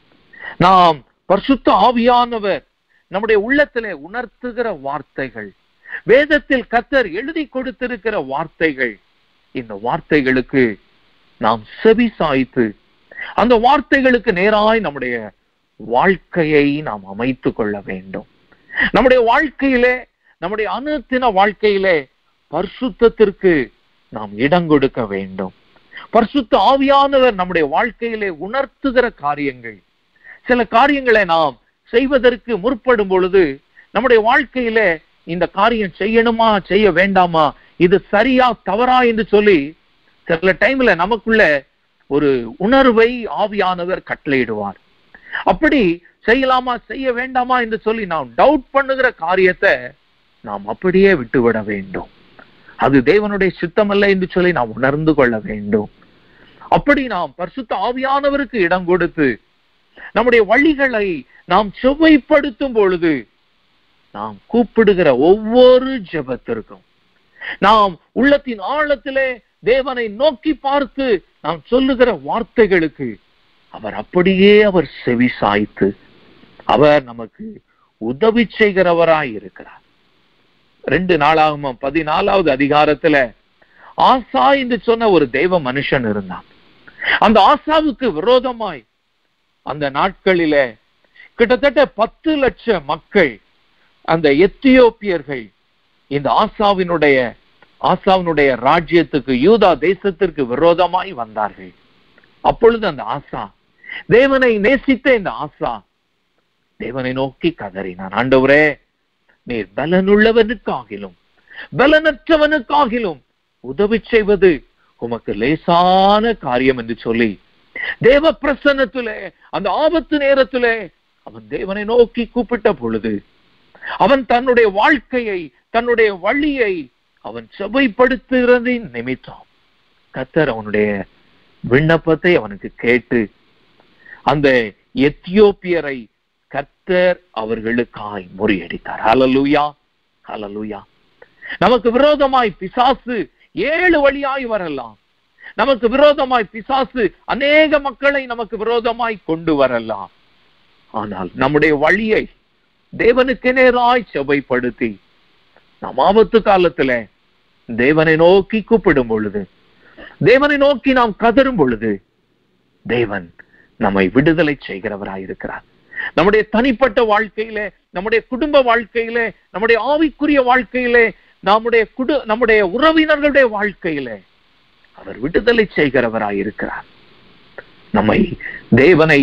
நாம் பரிசுத்த ஆவியானவர் நம்முடைய உள்ளத்திலே உணர்த்துகிற வார்த்தைகள் வேதத்தில் கத்தர் எழுதி கொடுத்திருக்கிற வார்த்தைகள் இந்த வார்த்தைகளுக்கு நாம் செவி சாய்த்து அந்த வார்த்தைகளுக்கு நேராய் நம்முடைய வாழ்க்கையை நாம் அமைத்துக் கொள்ள வேண்டும் நம்முடைய வாழ்க்கையிலே நம்முடைய அனுத்தின வாழ்க்கையிலே பரிசுத்தத்திற்கு நாம் இடம் கொடுக்க வேண்டும் பரிசுத்த ஆவியானவர் நம்முடைய வாழ்க்கையிலே உணர்த்துகிற காரியங்கள் சில காரியங்களை நாம் செய்வதற்கு முற்படும் பொழுது நம்முடைய வாழ்க்கையிலே இந்த காரியம் செய்யணுமா செய்ய வேண்டாமா இது சரியா தவறா என்று சொல்லி சில டைம்ல நமக்குள்ள ஒரு உணர்வை ஆவியானவர் கட்டளையிடுவார் அப்படி செய்யலாமா செய்ய வேண்டாமா என்று சொல்லி நாம் டவுட் பண்ணுகிற காரியத்தை நாம் அப்படியே விட்டுவிட வேண்டும் அது தேவனுடைய சித்தமல்ல என்று சொல்லி நாம் உணர்ந்து கொள்ள வேண்டும் அப்படி நாம் பரிசுத்த ஆவியானவருக்கு இடம் கொடுத்து நம்முடைய வழிகளை நாம் செவ்வைப்படுத்தும் பொழுது நாம் கூப்பிடுகிற ஒவ்வொரு ஜெபத்திற்கும் நாம் உள்ளத்தின் ஆழத்திலே தேவனை நோக்கி பார்த்து நாம் சொல்லுகிற வார்த்தைகளுக்கு அவர் அப்படியே அவர் செவி சாய்த்து அவர் நமக்கு உதவி செய்கிறவராய் இருக்கிறார் ரெண்டு நாளாகும் பதினாலாவது அதிகாரத்துல ஆசா என்று சொன்ன ஒரு தெய்வ மனுஷன் இருந்தான் அந்த ஆசாவுக்கு விரோதமாய் அந்த நாட்களிலே கிட்டத்தட்ட பத்து லட்சம் மக்கள் அந்த எத்தியோப்பியர்கள் இந்த ஆசாவினுடைய ஆசாவினுடைய ராஜ்யத்துக்கு யூதா தேசத்திற்கு விரோதமாய் வந்தார்கள் அப்பொழுது அந்த ஆசா தேவனை நேசித்த இந்த ஆசா தேவனை நோக்கி கதறினான் ஆண்டவரே நீர் பலனுள்ளவனுக்காகிலும் பலனற்றவனுக்காகிலும் உதவி செய்வது உமக்கு லேசான காரியம் என்று சொல்லி தேவ பிரசன்னத்திலே அந்த ஆபத்து நேரத்திலே அவன் தேவனை நோக்கி கூப்பிட்ட பொழுது அவன் தன்னுடைய வாழ்க்கையை தன்னுடைய வழியை அவன் செவைப்படுத்துகிறதின் நிமித்தம் கத்தர் அவனுடைய விண்ணப்பத்தை அவனுக்கு கேட்டு அந்த எத்தியோப்பியரை கர்த்தர் அவர்களுக்காய் முறியடித்தார் ஹalleluya ஹalleluya நமக்கு விரோதமாய் பிசாசு ஏழு வழியாய் வரலாம் நமக்கு விரோதமாய் பிசாசு அநேக மக்களை நமக்கு விரோதமாய் கொண்டு வரலாம் ஆனால் நம்முடைய வழியை தேவனுக்கு நேராய் செவைப்படுத்தி நாம் ஆபத்து காலத்துல தேவனை நோக்கி கூப்பிடும் பொழுது தேவனை நோக்கி நாம் கதரும் பொழுது தேவன் நம்மை விடுதலை செய்கிறவராய் இருக்கிறார் நம்முடைய தனிப்பட்ட வாழ்க்கையிலே நம்முடைய குடும்ப வாழ்க்கையிலே நம்முடைய ஆவிக்குரிய வாழ்க்கையிலே நம்முடைய குடு நம்முடைய உறவினர்களுடைய வாழ்க்கையிலே அவர் விடுதலை செய்கிறவராய் இருக்கிறார் நம்மை தேவனை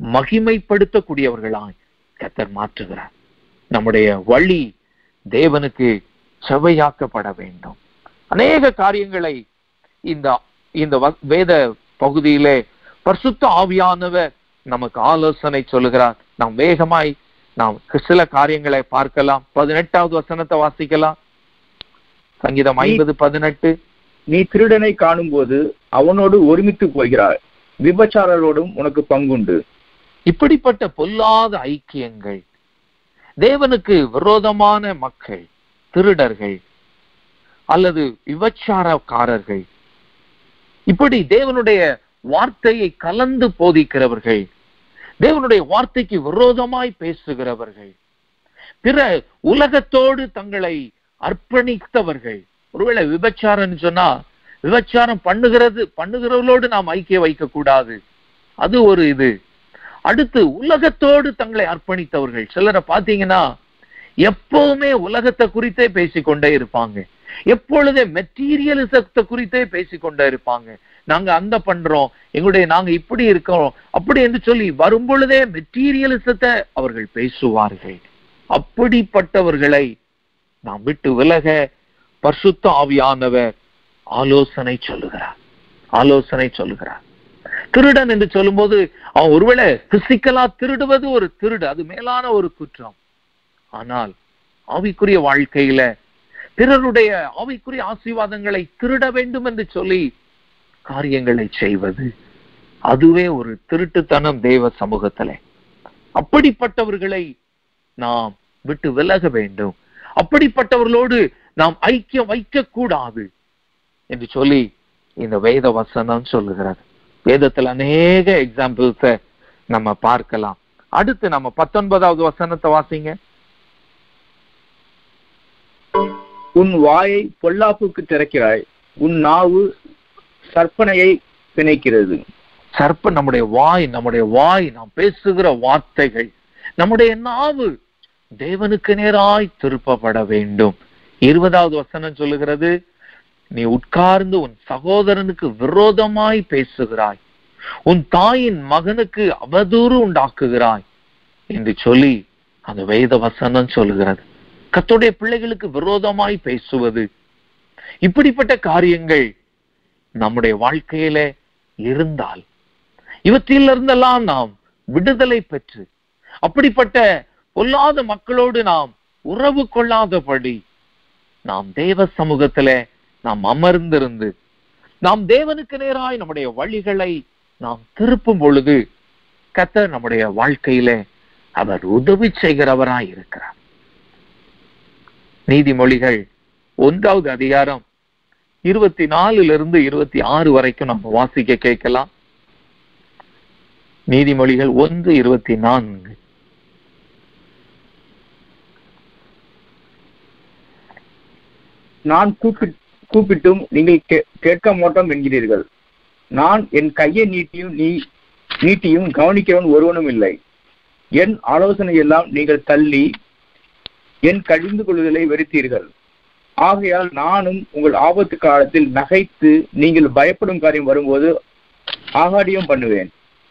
மகிமைப்படுத்தக்கூடியவர்களாய் கத்தர் மாற்றுகிறார் நம்முடைய வழி தேவனுக்கு செவையாக்கப்பட வேண்டும் அநேக காரியங்களை இந்த இந்த வ- வேத பகுதியிலே பரிசுத்த ஆவியானவர் நமக்கு ஆலோசனை சொல்லுகிறார் நாம் வேகமாய் நாம் சில காரியங்களை பார்க்கலாம் பதினெட்டாவது வசனத்தை வாசிக்கலாம் சங்கீதம் நீ- ஐம்பது பதினெட்டு நீ திருடனை காணும்போது அவனோடு ஒருமித்து போகிறாய் விபச்சாரரோடும் உனக்கு பங்குண்டு இப்படிப்பட்ட பொல்லாத ஐக்கியங்கள் தேவனுக்கு விரோதமான மக்கள் திருடர்கள் அல்லது விபச்சாரக்காரர்கள் இப்படி தேவனுடைய வார்த்தையை கலந்து போதிக்கிறவர்கள் தேவனுடைய வார்த்தைக்கு விரோதமாய் பேசுகிறவர்கள் பிற உலகத்தோடு தங்களை அர்ப்பணித்தவர்கள் ஒருவேளை விபச்சாரம்னு சொன்னா விபச்சாரம் பண்ணுகிறது பண்ணுகிறவர்களோடு நாம் ஐக்கியம் வைக்க கூடாது அது ஒரு இது அடுத்து உலகத்தோடு தங்களை அர்ப்பணித்தவர்கள் சிலரை பாத்தீங்கன்னா எப்பவுமே உலகத்தை குறித்தே பேசிக்கொண்டே இருப்பாங்க எப்பொழுதே மெட்டீரியலிசத்தை குறித்தே பேசிக்கொண்டே இருப்பாங்க நாங்க அந்த பண்றோம் எங்களுடைய நாங்க இப்படி இருக்கோம் அப்படி என்று சொல்லி வரும்பொழுதே மெட்டீரியலிசத்தை அவர்கள் பேசுவார்கள் அப்படிப்பட்டவர்களை நாம் விட்டு விலக பரிசுத்த ஆவியானவர் ஆலோசனை சொல்லுகிறார் ஆலோசனை சொல்லுகிறார் திருடன் என்று சொல்லும்போது அவன் ஒருவேளை பிசிக்கலா திருடுவது ஒரு திருடு அது மேலான ஒரு குற்றம் ஆனால் ஆவிக்குரிய வாழ்க்கையில பிறருடைய ஆவிக்குரிய ஆசீர்வாதங்களை திருட வேண்டும் என்று சொல்லி காரியங்களை செய்வது அதுவே ஒரு திருட்டுத்தனம் தேவ சமூகத்திலே அப்படிப்பட்டவர்களை நாம் விட்டு விலக வேண்டும் அப்படிப்பட்டவர்களோடு நாம் ஐக்கியம் வைக்க கூடாது என்று சொல்லி இந்த வேத வசனம் சொல்லுகிறது வேதத்துல அநேக எக்ஸாம்பிள்ஸ நம்ம பார்க்கலாம் அடுத்து நம்ம பத்தொன்பதாவது வசனத்தை வாசிங்க உன் வாயை பொல்லாப்புக்கு திறக்கிறாய் உன் நாவு சற்பனையை பிணைக்கிறது சர்ப்ப நம்முடைய வாய் நம்முடைய வாய் நாம் பேசுகிற வார்த்தைகள் நம்முடைய நாவு தேவனுக்கு நேராய் திருப்பப்பட வேண்டும் இருபதாவது வசனம் சொல்லுகிறது நீ உட்கார்ந்து உன் சகோதரனுக்கு விரோதமாய் பேசுகிறாய் உன் தாயின் மகனுக்கு அவதூறு உண்டாக்குகிறாய் என்று சொல்லி அந்த வேத வசனம் சொல்லுகிறது கர்த்தருடைய பிள்ளைகளுக்கு விரோதமாய் பேசுவது இப்படிப்பட்ட காரியங்கள் நம்முடைய வாழ்க்கையில இருந்தால் இவற்றிலிருந்தெல்லாம் நாம் விடுதலை பெற்று அப்படிப்பட்ட பொல்லாத மக்களோடு நாம் உறவு கொள்ளாதபடி நாம் தேவ சமூகத்தில நாம் அமர்ந்திருந்து நாம் தேவனுக்கு நேராய் நம்முடைய வழிகளை நாம் திருப்பும் பொழுது கத்தர் நம்முடைய வாழ்க்கையிலே அவர் உதவி செய்கிறவராய் இருக்கிறார் நீதிமொழிகள் ஒன்றாவது அதிகாரம் இருபத்தி நாலுல இருந்து இருபத்தி ஆறு வரைக்கும் நம்ம வாசிக்க கேட்கலாம் நீதிமொழிகள் ஒன்று இருபத்தி நான்கு நான் கூப்பிட் கூப்பிட்டும் நீங்கள் கே- கேட்க மாட்டோம் என்கிறீர்கள் நான் என் கையை நீட்டியும் நீ நீட்டியும் கவனிக்கிறவன் ஒருவனும் இல்லை என் ஆலோசனை எல்லாம் நீங்கள் தள்ளி என் கடிந்து கொள்ளுதலை வெறுத்தீர்கள் ஆகையால் நானும் உங்கள் ஆபத்து காலத்தில் நகைத்து நீங்கள் பயப்படும் காரியம் வரும்போது ஆகாடியம் பண்ணுவேன்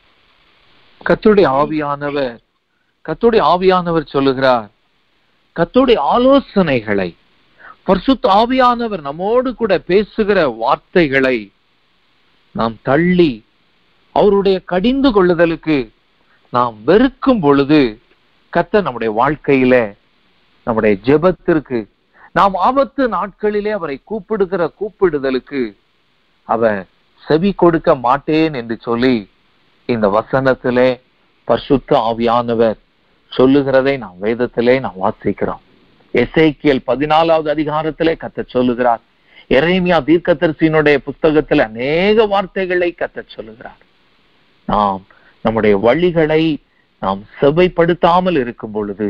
கத்துடைய ஆவியானவர் கத்துடைய ஆவியானவர் சொல்லுகிறார் கத்துடைய ஆலோசனைகளை பரிசுத்த ஆவியானவர் நம்மோடு கூட பேசுகிற வார்த்தைகளை நாம் தள்ளி அவருடைய கடிந்து கொள்ளுதலுக்கு நாம் வெறுக்கும் பொழுது கர்த்தர் நம்முடைய வாழ்க்கையில நம்முடைய ஜெபத்திற்கு நாம் ஆபத்து நாட்களிலே அவரை கூப்பிடுகிற கூப்பிடுதலுக்கு அவர் செவி கொடுக்க மாட்டேன் என்று சொல்லி இந்த வசனத்திலே பரிசுத்த ஆவியானவர் சொல்லுகிறதை நாம் வேதத்திலே நாம் வாசிக்கிறோம் எசேக்கியல் பதினாலாவது அதிகாரத்திலே கத்த சொல்லுகிறார் எரேமியா தீர்க்கதரிசியினுடைய புஸ்தகத்தில் அநேக வார்த்தைகளை கத்த சொல்லுகிறார் நாம் நம்முடைய வழிகளை நாம் செவைப்படுத்தாமல் இருக்கும் பொழுது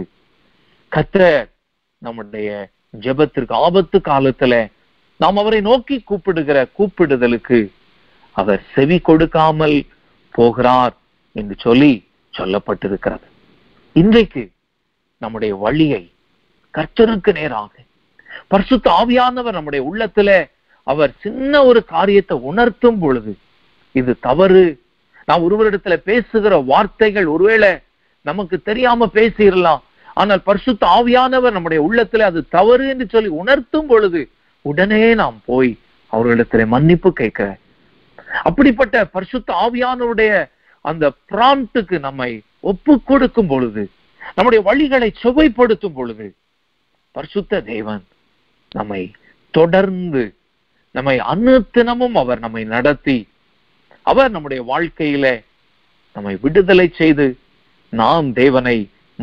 கத்தர் நம்முடைய ஜெபத்திற்கு ஆபத்து காலத்துல நாம் அவரை நோக்கி கூப்பிடுகிற கூப்பிடுதலுக்கு அவர் செவி கொடுக்காமல் போகிறார் என்று சொல்லி சொல்லப்பட்டிருக்கிறது இன்றைக்கு நம்முடைய வழியை கர்த்தருக்கு நேராக பரிசுத்த ஆவியானவர் நம்முடைய உள்ளத்துல அவர் சின்ன ஒரு காரியத்தை உணர்த்தும் பொழுது இது தவறு நாம் ஒருவரிடத்துல பேசுகிற வார்த்தைகள் ஒருவேளை நமக்கு தெரியாம பேசிடலாம் ஆனால் பரிசுத்த ஆவியானவர் நம்முடைய உள்ளத்துல அது தவறு என்று சொல்லி உணர்த்தும் பொழுது உடனே நாம் போய் அவர்களிடத்துல மன்னிப்பு கேட்கிற அப்படிப்பட்ட பரிசுத்த ஆவியானவருடைய அந்த பிராம்ப்டுக்கு நம்மை ஒப்பு கொடுக்கும் பொழுது நம்முடைய வழிகளை சுவைப்படுத்தும் பொழுது பரிசுத்த தேவன் நம்மை தொடர்ந்து நம்மை அனுத்தினமும் அவர் நம்மை நடத்தி அவர் நம்முடைய வாழ்க்கையில நம்மை விடுதலை செய்து நாம் தேவனை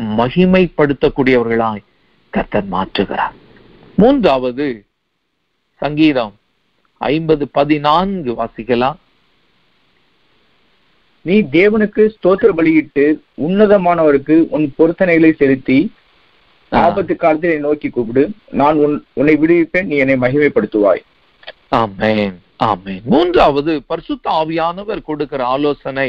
மகிமைப்படுத்தக்கூடியவர்களாய் கர்த்தர் மாற்றுகிறார் மூன்றாவது சங்கீதம் ஐம்பது பதினான்கு வாசிக்கலாம் நீ தேவனுக்கு ஸ்தோத்திர பலியிட்டு உன்னதமானவருக்கு உன் பொருத்தனைகளை செலுத்தி ஆபத்து காலத்தில் என்னை நோக்கி கூப்பிடு நான் உன் உன்னை விடுவிப்பேன் நீ என்னை மகிமைப்படுத்துவாய் ஆமென் ஆமென் மூன்றாவது பரிசுத்த ஆவியானவர் கொடுக்கிற ஆலோசனை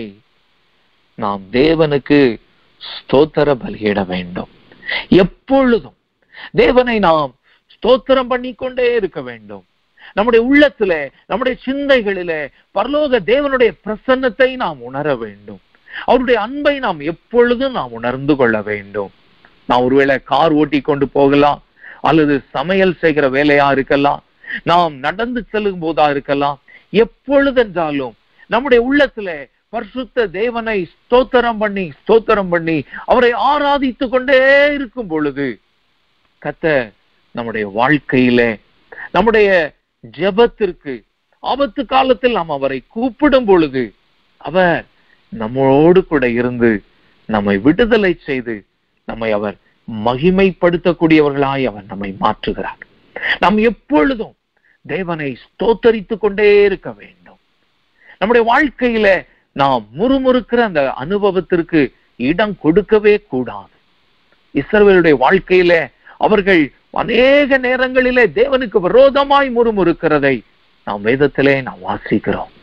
நாம் தேவனுக்கு ஸ்தோத்திர பலியிட வேண்டும் எப்பொழுதும் தேவனை நாம் ஸ்தோத்திரம் பண்ணிக்கொண்டே இருக்க வேண்டும் நம்முடைய உள்ளத்துல நம்முடைய சிந்தைகளிலே பரலோக தேவனுடைய பிரசன்னத்தை நாம் உணர வேண்டும் அவருடைய அன்பை நாம் எப்பொழுதும் நாம் உணர்ந்து கொள்ள வேண்டும் நாம் ஒருவேளை கார் ஓட்டி கொண்டு போகலாம் அல்லது சமையல் செய்கிற வேலையா இருக்கலாம் நாம் நடந்து செல்லும் போதா இருக்கலாம் எப்பொழுதென்றாலும் நம்முடைய உள்ளத்துல பரிசுத்த தேவனை ஸ்தோத்திரம் பண்ணி ஸ்தோத்திரம் பண்ணி அவரை ஆராதித்து கொண்டே இருக்கும் பொழுது கத்த நம்முடைய வாழ்க்கையில நம்முடைய ஜெபத்திற்கு ஆபத்து காலத்தில் நாம் அவரை கூப்பிடும் பொழுது அவர் நம்மோடு கூட இருந்து நம்மை விடுதலை செய்து நம்மை அவர் மகிமைப்படுத்தக்கூடியவர்களாய் அவர் நம்மை மாற்றுகிறார் நாம் எப்பொழுதும் தேவனை ஸ்தோத்தரித்துக் கொண்டே இருக்க வேண்டும் நம்முடைய வாழ்க்கையில நாம் முறுமுறுக்கிற அந்த அனுபவத்திற்கு இடம் கொடுக்கவே கூடாது இஸ்ரவேலுடைய வாழ்க்கையில அவர்கள் அநேக நேரங்களிலே தேவனுக்கு விரோதமாய் முறுமுறுக்கிறதை நாம் வேதத்திலே நாம் வாசிக்கிறோம்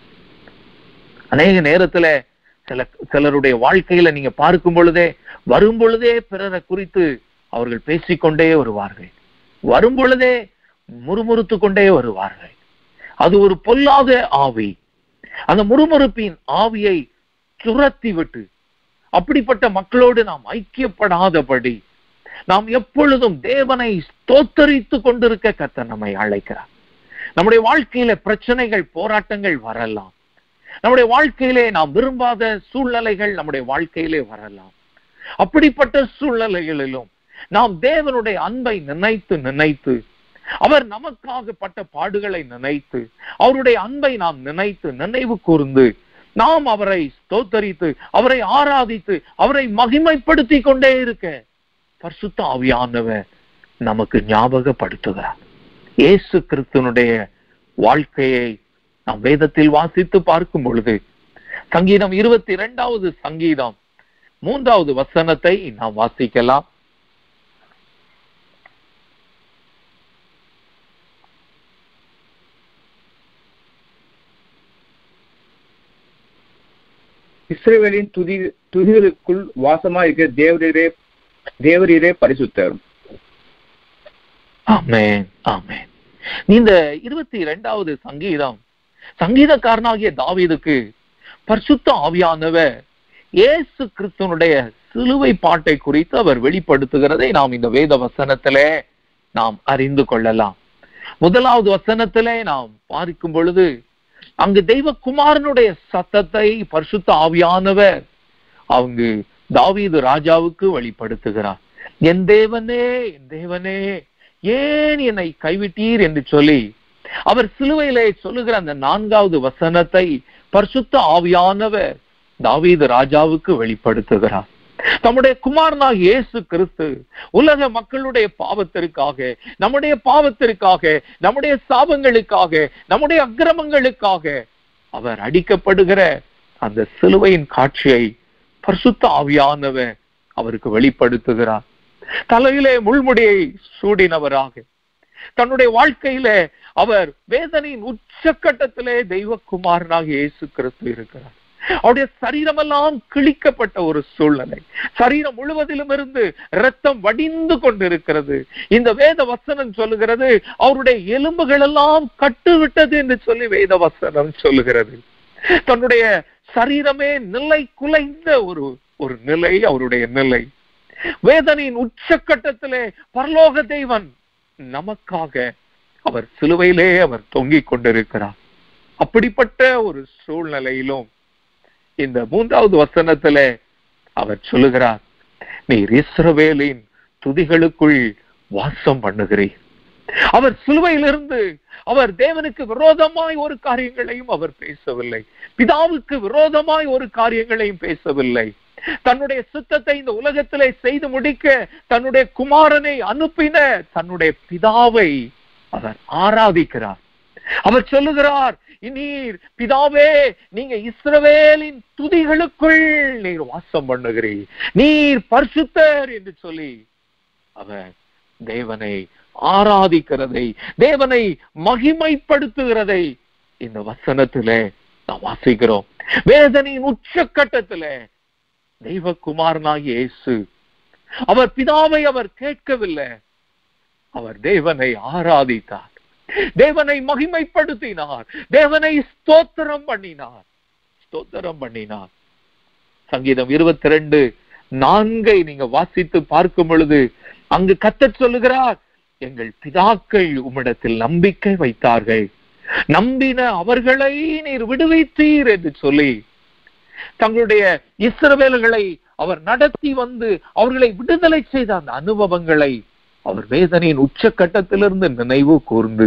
அநேக நேரத்துல சில சிலருடைய வாழ்க்கையில நீங்க பார்க்கும் பொழுதே வரும் பொழுதே பிறரை குறித்து அவர்கள் பேசிக்கொண்டே வருவார்கள் வரும் பொழுதே முறுமுறுத்து கொண்டே வருவார்கள் அது ஒரு பொல்லாத ஆவி அந்த முறுமுறுப்பின் ஆவியை துரத்தி விட்டு அப்படிப்பட்ட மக்களோடு நாம் ஐக்கியப்படாதபடி நாம் எப்பொழுதும் தேவனை ஸ்தோத்தரித்து கொண்டிருக்க கத்த நம்மை அழைக்கிறார் நம்முடைய வாழ்க்கையில பிரச்சனைகள் போராட்டங்கள் வரலாம் நம்முடைய வாழ்க்கையிலே நாம் விரும்பாத சூழ்நிலைகள் நம்முடைய வாழ்க்கையிலே வரலாம் அப்படிப்பட்ட சூழ்நிலைகளிலும் நாம் தேவனுடைய அன்பை நினைத்து நினைத்து அவர் நமக்காக பட்ட பாடுகளை நினைத்து அவருடைய அன்பை நாம் நினைத்து நினைவு கூர்ந்து நாம் அவரை ஸ்தோத்தரித்து அவரை ஆராதித்து அவரை மகிமைப்படுத்தி கொண்டே இருக்க பரிசுத்த ஆவியானவர் நமக்கு ஞாபகப்படுத்துகிறார் இயேசு கிறிஸ்துனுடைய வாழ்க்கையை நாம் வேதத்தில் வாசித்து பார்க்கும் பொழுது சங்கீதம் இருபத்தி இரண்டாவது சங்கீதம் மூன்றாவது வசனத்தை நாம் வாசிக்கலாம் இஸ்ரவேலின் துதி துதிகளுக்குள் வாசமா இருக்கிற தேவரீரே தேவரீரே பரிசுத்தர் ஆமென் ஆமென் இந்த இருபத்தி இரண்டாவது சங்கீதம் சங்கீதக்காரனாகிய தாவீதுக்கு பரிசுத்த ஆவியானவர் இயேசு கிறிஸ்துவனுடைய சிலுவை பாட்டை குறித்து அவர் வெளிப்படுத்துகிறதை நாம் இந்த வேத வசனத்திலே நாம் அறிந்து கொள்ளலாம் முதலாவது வசனத்திலே நாம் பார்க்கும் பொழுது அங்கு தெய்வகுமாரனுடைய சத்தத்தை பரிசுத்த ஆவியானவர் அவங்க தாவீது ராஜாவுக்கு வெளிப்படுத்துகிறார் என் தேவனே என் தேவனே ஏன் என்னை கைவிட்டீர் என்று சொல்லி அவர் சிலுவையிலே சொல்லுகிற அந்த நான்காவது வசனத்தை பரிசுத்த ஆவியானவர் தாவீது ராஜாவுக்கு வெளிப்படுத்துகிறார் தம்முடைய குமாரனாக இயேசு கிறிஸ்து உலக மக்களுடைய பாவத்திற்காக நம்முடைய பாவத்திற்காக நம்முடைய சாபங்களுக்காக நம்முடைய அக்கிரமங்களுக்காக அவர் அடிக்கப்படுகிற அந்த சிலுவையின் காட்சியை பரிசுத்த ஆவியானவர் அவருக்கு வெளிப்படுத்துகிறார் தலையிலே முள்முடியை சூடினவராக தன்னுடைய வாழ்க்கையில அவர் வேதனையின் உச்சக்கட்டத்திலே தெய்வகுமாரனாக இயேசு கிறிஸ்து இருக்கிறார் அவருடைய சரீரமெல்லாம் கிழிக்கப்பட்ட ஒரு சூழ்நிலை சரீரம் முழுவதிலும் இருந்து ரத்தம் வடிந்து கொண்டிருக்கிறது இந்த வேத வசனம் சொல்லுகிறது அவருடைய எலும்புகள் எல்லாம் கட்டுவிட்டது என்று சொல்லி வேத வசனம் சொல்லுகிறது தன்னுடைய சரீரமே நிலை குலைந்த ஒரு ஒரு நிலை அவருடைய நிலை வேதனையின் உச்சக்கட்டத்திலே பரலோக தேவன் நமக்காக அவர் சிலுவையிலே அவர் தொங்கிக் கொண்டிருக்கிறார் அப்படிப்பட்ட ஒரு சூழ்நிலையிலும் இந்த மூன்றாவது வசனத்துல அவர் சொல்லுகிறார் நீர் இஸ்ரவேலின் துதிகளுக்குள் வாசம் பண்ணுகிறீர் அவர் சிலுவையிலிருந்து அவர் தேவனுக்கு விரோதமாய் ஒரு காரியங்களையும் அவர் பேசவில்லை பிதாவுக்கு விரோதமாய் ஒரு காரியங்களையும் பேசவில்லை தன்னுடைய சுத்தத்தை இந்த உலகத்திலே செய்து முடிக்க தன்னுடைய குமாரனை அனுப்பின தன்னுடைய பிதாவை அவர் ஆராதிக்கிறார் அவர் சொல்லுகிறார் நீர் பிதாவே நீங்க இஸ்ரவேலின் துதிகளுக்குள் நீர் வாசம் பண்ணுகிறீர் நீர் பரிசுத்தர் என்று சொல்லி அவர் தேவனை ஆராதிக்கிறதை தேவனை மகிமைப்படுத்துகிறதை இந்த வசனத்திலே நாம் வாசிக்கிறோம் வேதனையின் உச்சக்கட்டத்திலே தெய்வகுமாரனாகிய இயேசு அவர் பிதாவை அவர் கேட்கவில்லை அவர் தேவனை ஆராதித்தார் தேவனை மகிமைப்படுத்தினார் தேவனை ஸ்தோத்திரம் பண்ணினார் ஸ்தோத்திரம் பண்ணினார் சங்கீதம் இருபத்தி ரெண்டு நான்கை நீங்க வாசித்து பார்க்கும் பொழுது அங்கு கத்தச் சொல்லுகிறார் எங்கள் பிதாக்கள் உம்மிடத்தில் நம்பிக்கை வைத்தார்கள் நம்பின அவர்களை நீர் விடுவித்தீர் என்று சொல்லி தங்களுடைய இஸ்ரவேல்களை அவர் நடத்தி வந்து அவர்களை விடுதலை செய்த அந்த அனுபவங்களை அவர் வேதனையின் உச்சக்கட்டத்திலிருந்து நினைவு கூர்ந்து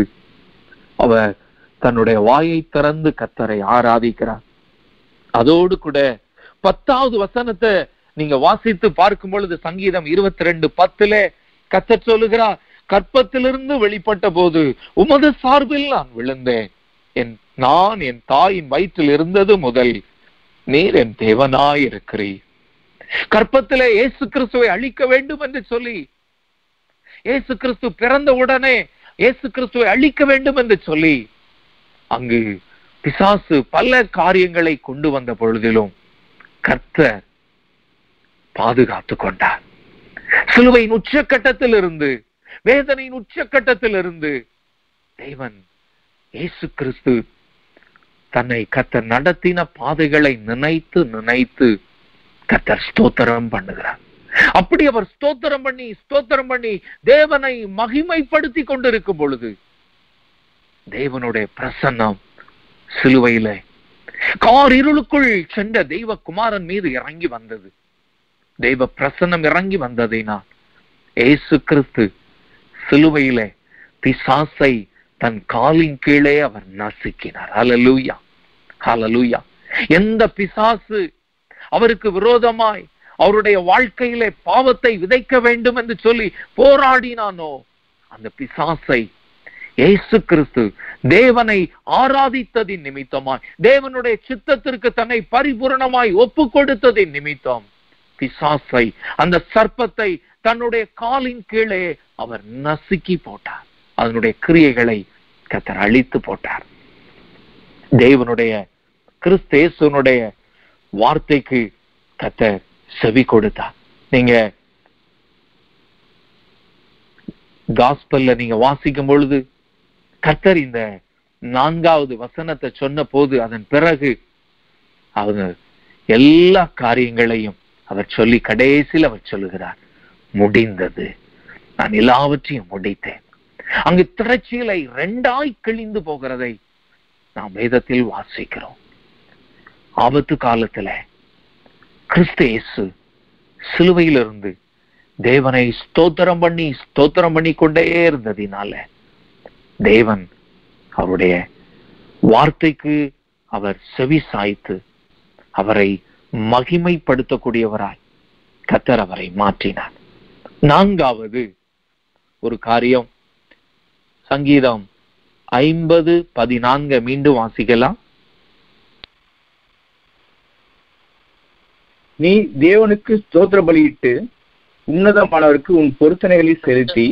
அவர் தன்னுடைய வாயை திறந்து கத்தரை ஆராதிக்கிறார் அதோடு கூட பத்தாவது வசனத்தை நீங்க வாசித்து பார்க்கும் பொழுது சங்கீதம் இருபத்தி ரெண்டு பத்துல கத்தர் சொல்லுகிறார் கற்பத்திலிருந்து வெளிப்பட்ட போது உமது சார்பில் நான் விழுந்தேன் என் நான் என் தாயின் வயிற்றில் இருந்தது முதல் நீர் என் தேவனாய் இருக்கிறீர் கற்பத்திலே இயேசு கிறிஸ்துவை அழிக்க வேண்டும் என்று சொல்லி இயேசு கிறிஸ்து பிறந்த உடனே இயேசு கிறிஸ்துவை அழிக்க வேண்டும் என்று சொல்லி அங்கு பிசாசு பல காரியங்களை கொண்டு வந்த பொழுதிலும் கர்த்தர் பாதுகாத்து கொண்டார் சிலுவையின் உச்சக்கட்டத்தில் இருந்து வேதனையின் உச்சக்கட்டத்தில் இருந்து தேவன் இயேசு கிறிஸ்து தன்னை கத்தர் நடத்தின பாதைகளை நினைத்து நினைத்து கத்தர் ஸ்தோத்திரம் பண்ணுகிறார் அப்படி அவர் ஸ்தோத்திரம் பண்ணி ஸ்தோத்திரம் பண்ணி தேவனை மகிமைப்படுத்தி கொண்டிருக்கும் பொழுது தேவனுடைய பிரசன்னம் சிலுவையில கார் இருளுக்குள் சென்ற தெய்வ குமாரன் மீது இறங்கி வந்தது தெய்வ பிரசன்னம் இறங்கி வந்ததை நான் ஏசு கிறிஸ்து சிலுவையிலே பிசாசை தன் காலின் கீழே அவர் நசுக்கினார் ஹalleluya ஹalleluya எந்த பிசாசு அவருக்கு விரோதமாய் அவருடைய வாழ்க்கையிலே பாவத்தை விதைக்க வேண்டும் என்று சொல்லி போராடினானோ அந்த பிசாசை இயேசு கிறிஸ்து தேவனை ஆராதித்ததின் நிமித்தமாய் தேவனுடைய சித்தத்திற்கு தன்னை பரிபூரணமாய் ஒப்பு கொடுத்ததின் நிமித்தம் பிசாசை அந்த சர்ப்பத்தை தன்னுடைய காலின் கீழே அவர் நசுக்கி போட்டார் அதனுடைய கிரியைகளை கத்தர் அழித்து போட்டார் தேவனுடைய கிறிஸ்தேசுனுடைய வார்த்தைக்கு கத்தர் செவி கொடுத்தார் நீங்க காஸ்பல்ல நீங்க வாசிக்கும் பொழுது கர்த்தர் இந்த நான்காவது வசனத்தை சொன்ன போது அதன் பிறகு அவங்க எல்லா காரியங்களையும் அவர் சொல்லி கடைசியில் அவர் சொல்லுகிறார் முடிந்தது நான் எல்லாவற்றையும் முடித்தேன் அங்கு திரைச்சீலை ரெண்டாய் கிழிந்து போகிறதை நாம் வேதத்தில் வாசிக்கிறோம் ஆபத்து காலத்துல கிறிஸ்து இயேசு சிலுவையிலிருந்து தேவனை ஸ்தோத்திரம் பண்ணி ஸ்தோத்திரம் பண்ணி கொண்டே இருந்ததினால தேவன் அவருடைய வார்த்தைக்கு அவர் செவி சாய்த்து அவரை மகிமைப்படுத்தக்கூடியவராய் கத்தர் அவரை மாற்றினார் நான்காவது ஒரு காரியம் சங்கீதம் ஐம்பது பதினான்கு மீண்டும் வாசிக்கலாம் நீ தேவனுக்கு ஸ்தோத்திர பலியிட்டு உன்னதமானவருக்கு உன் பொருத்தனைகளை செலுத்தி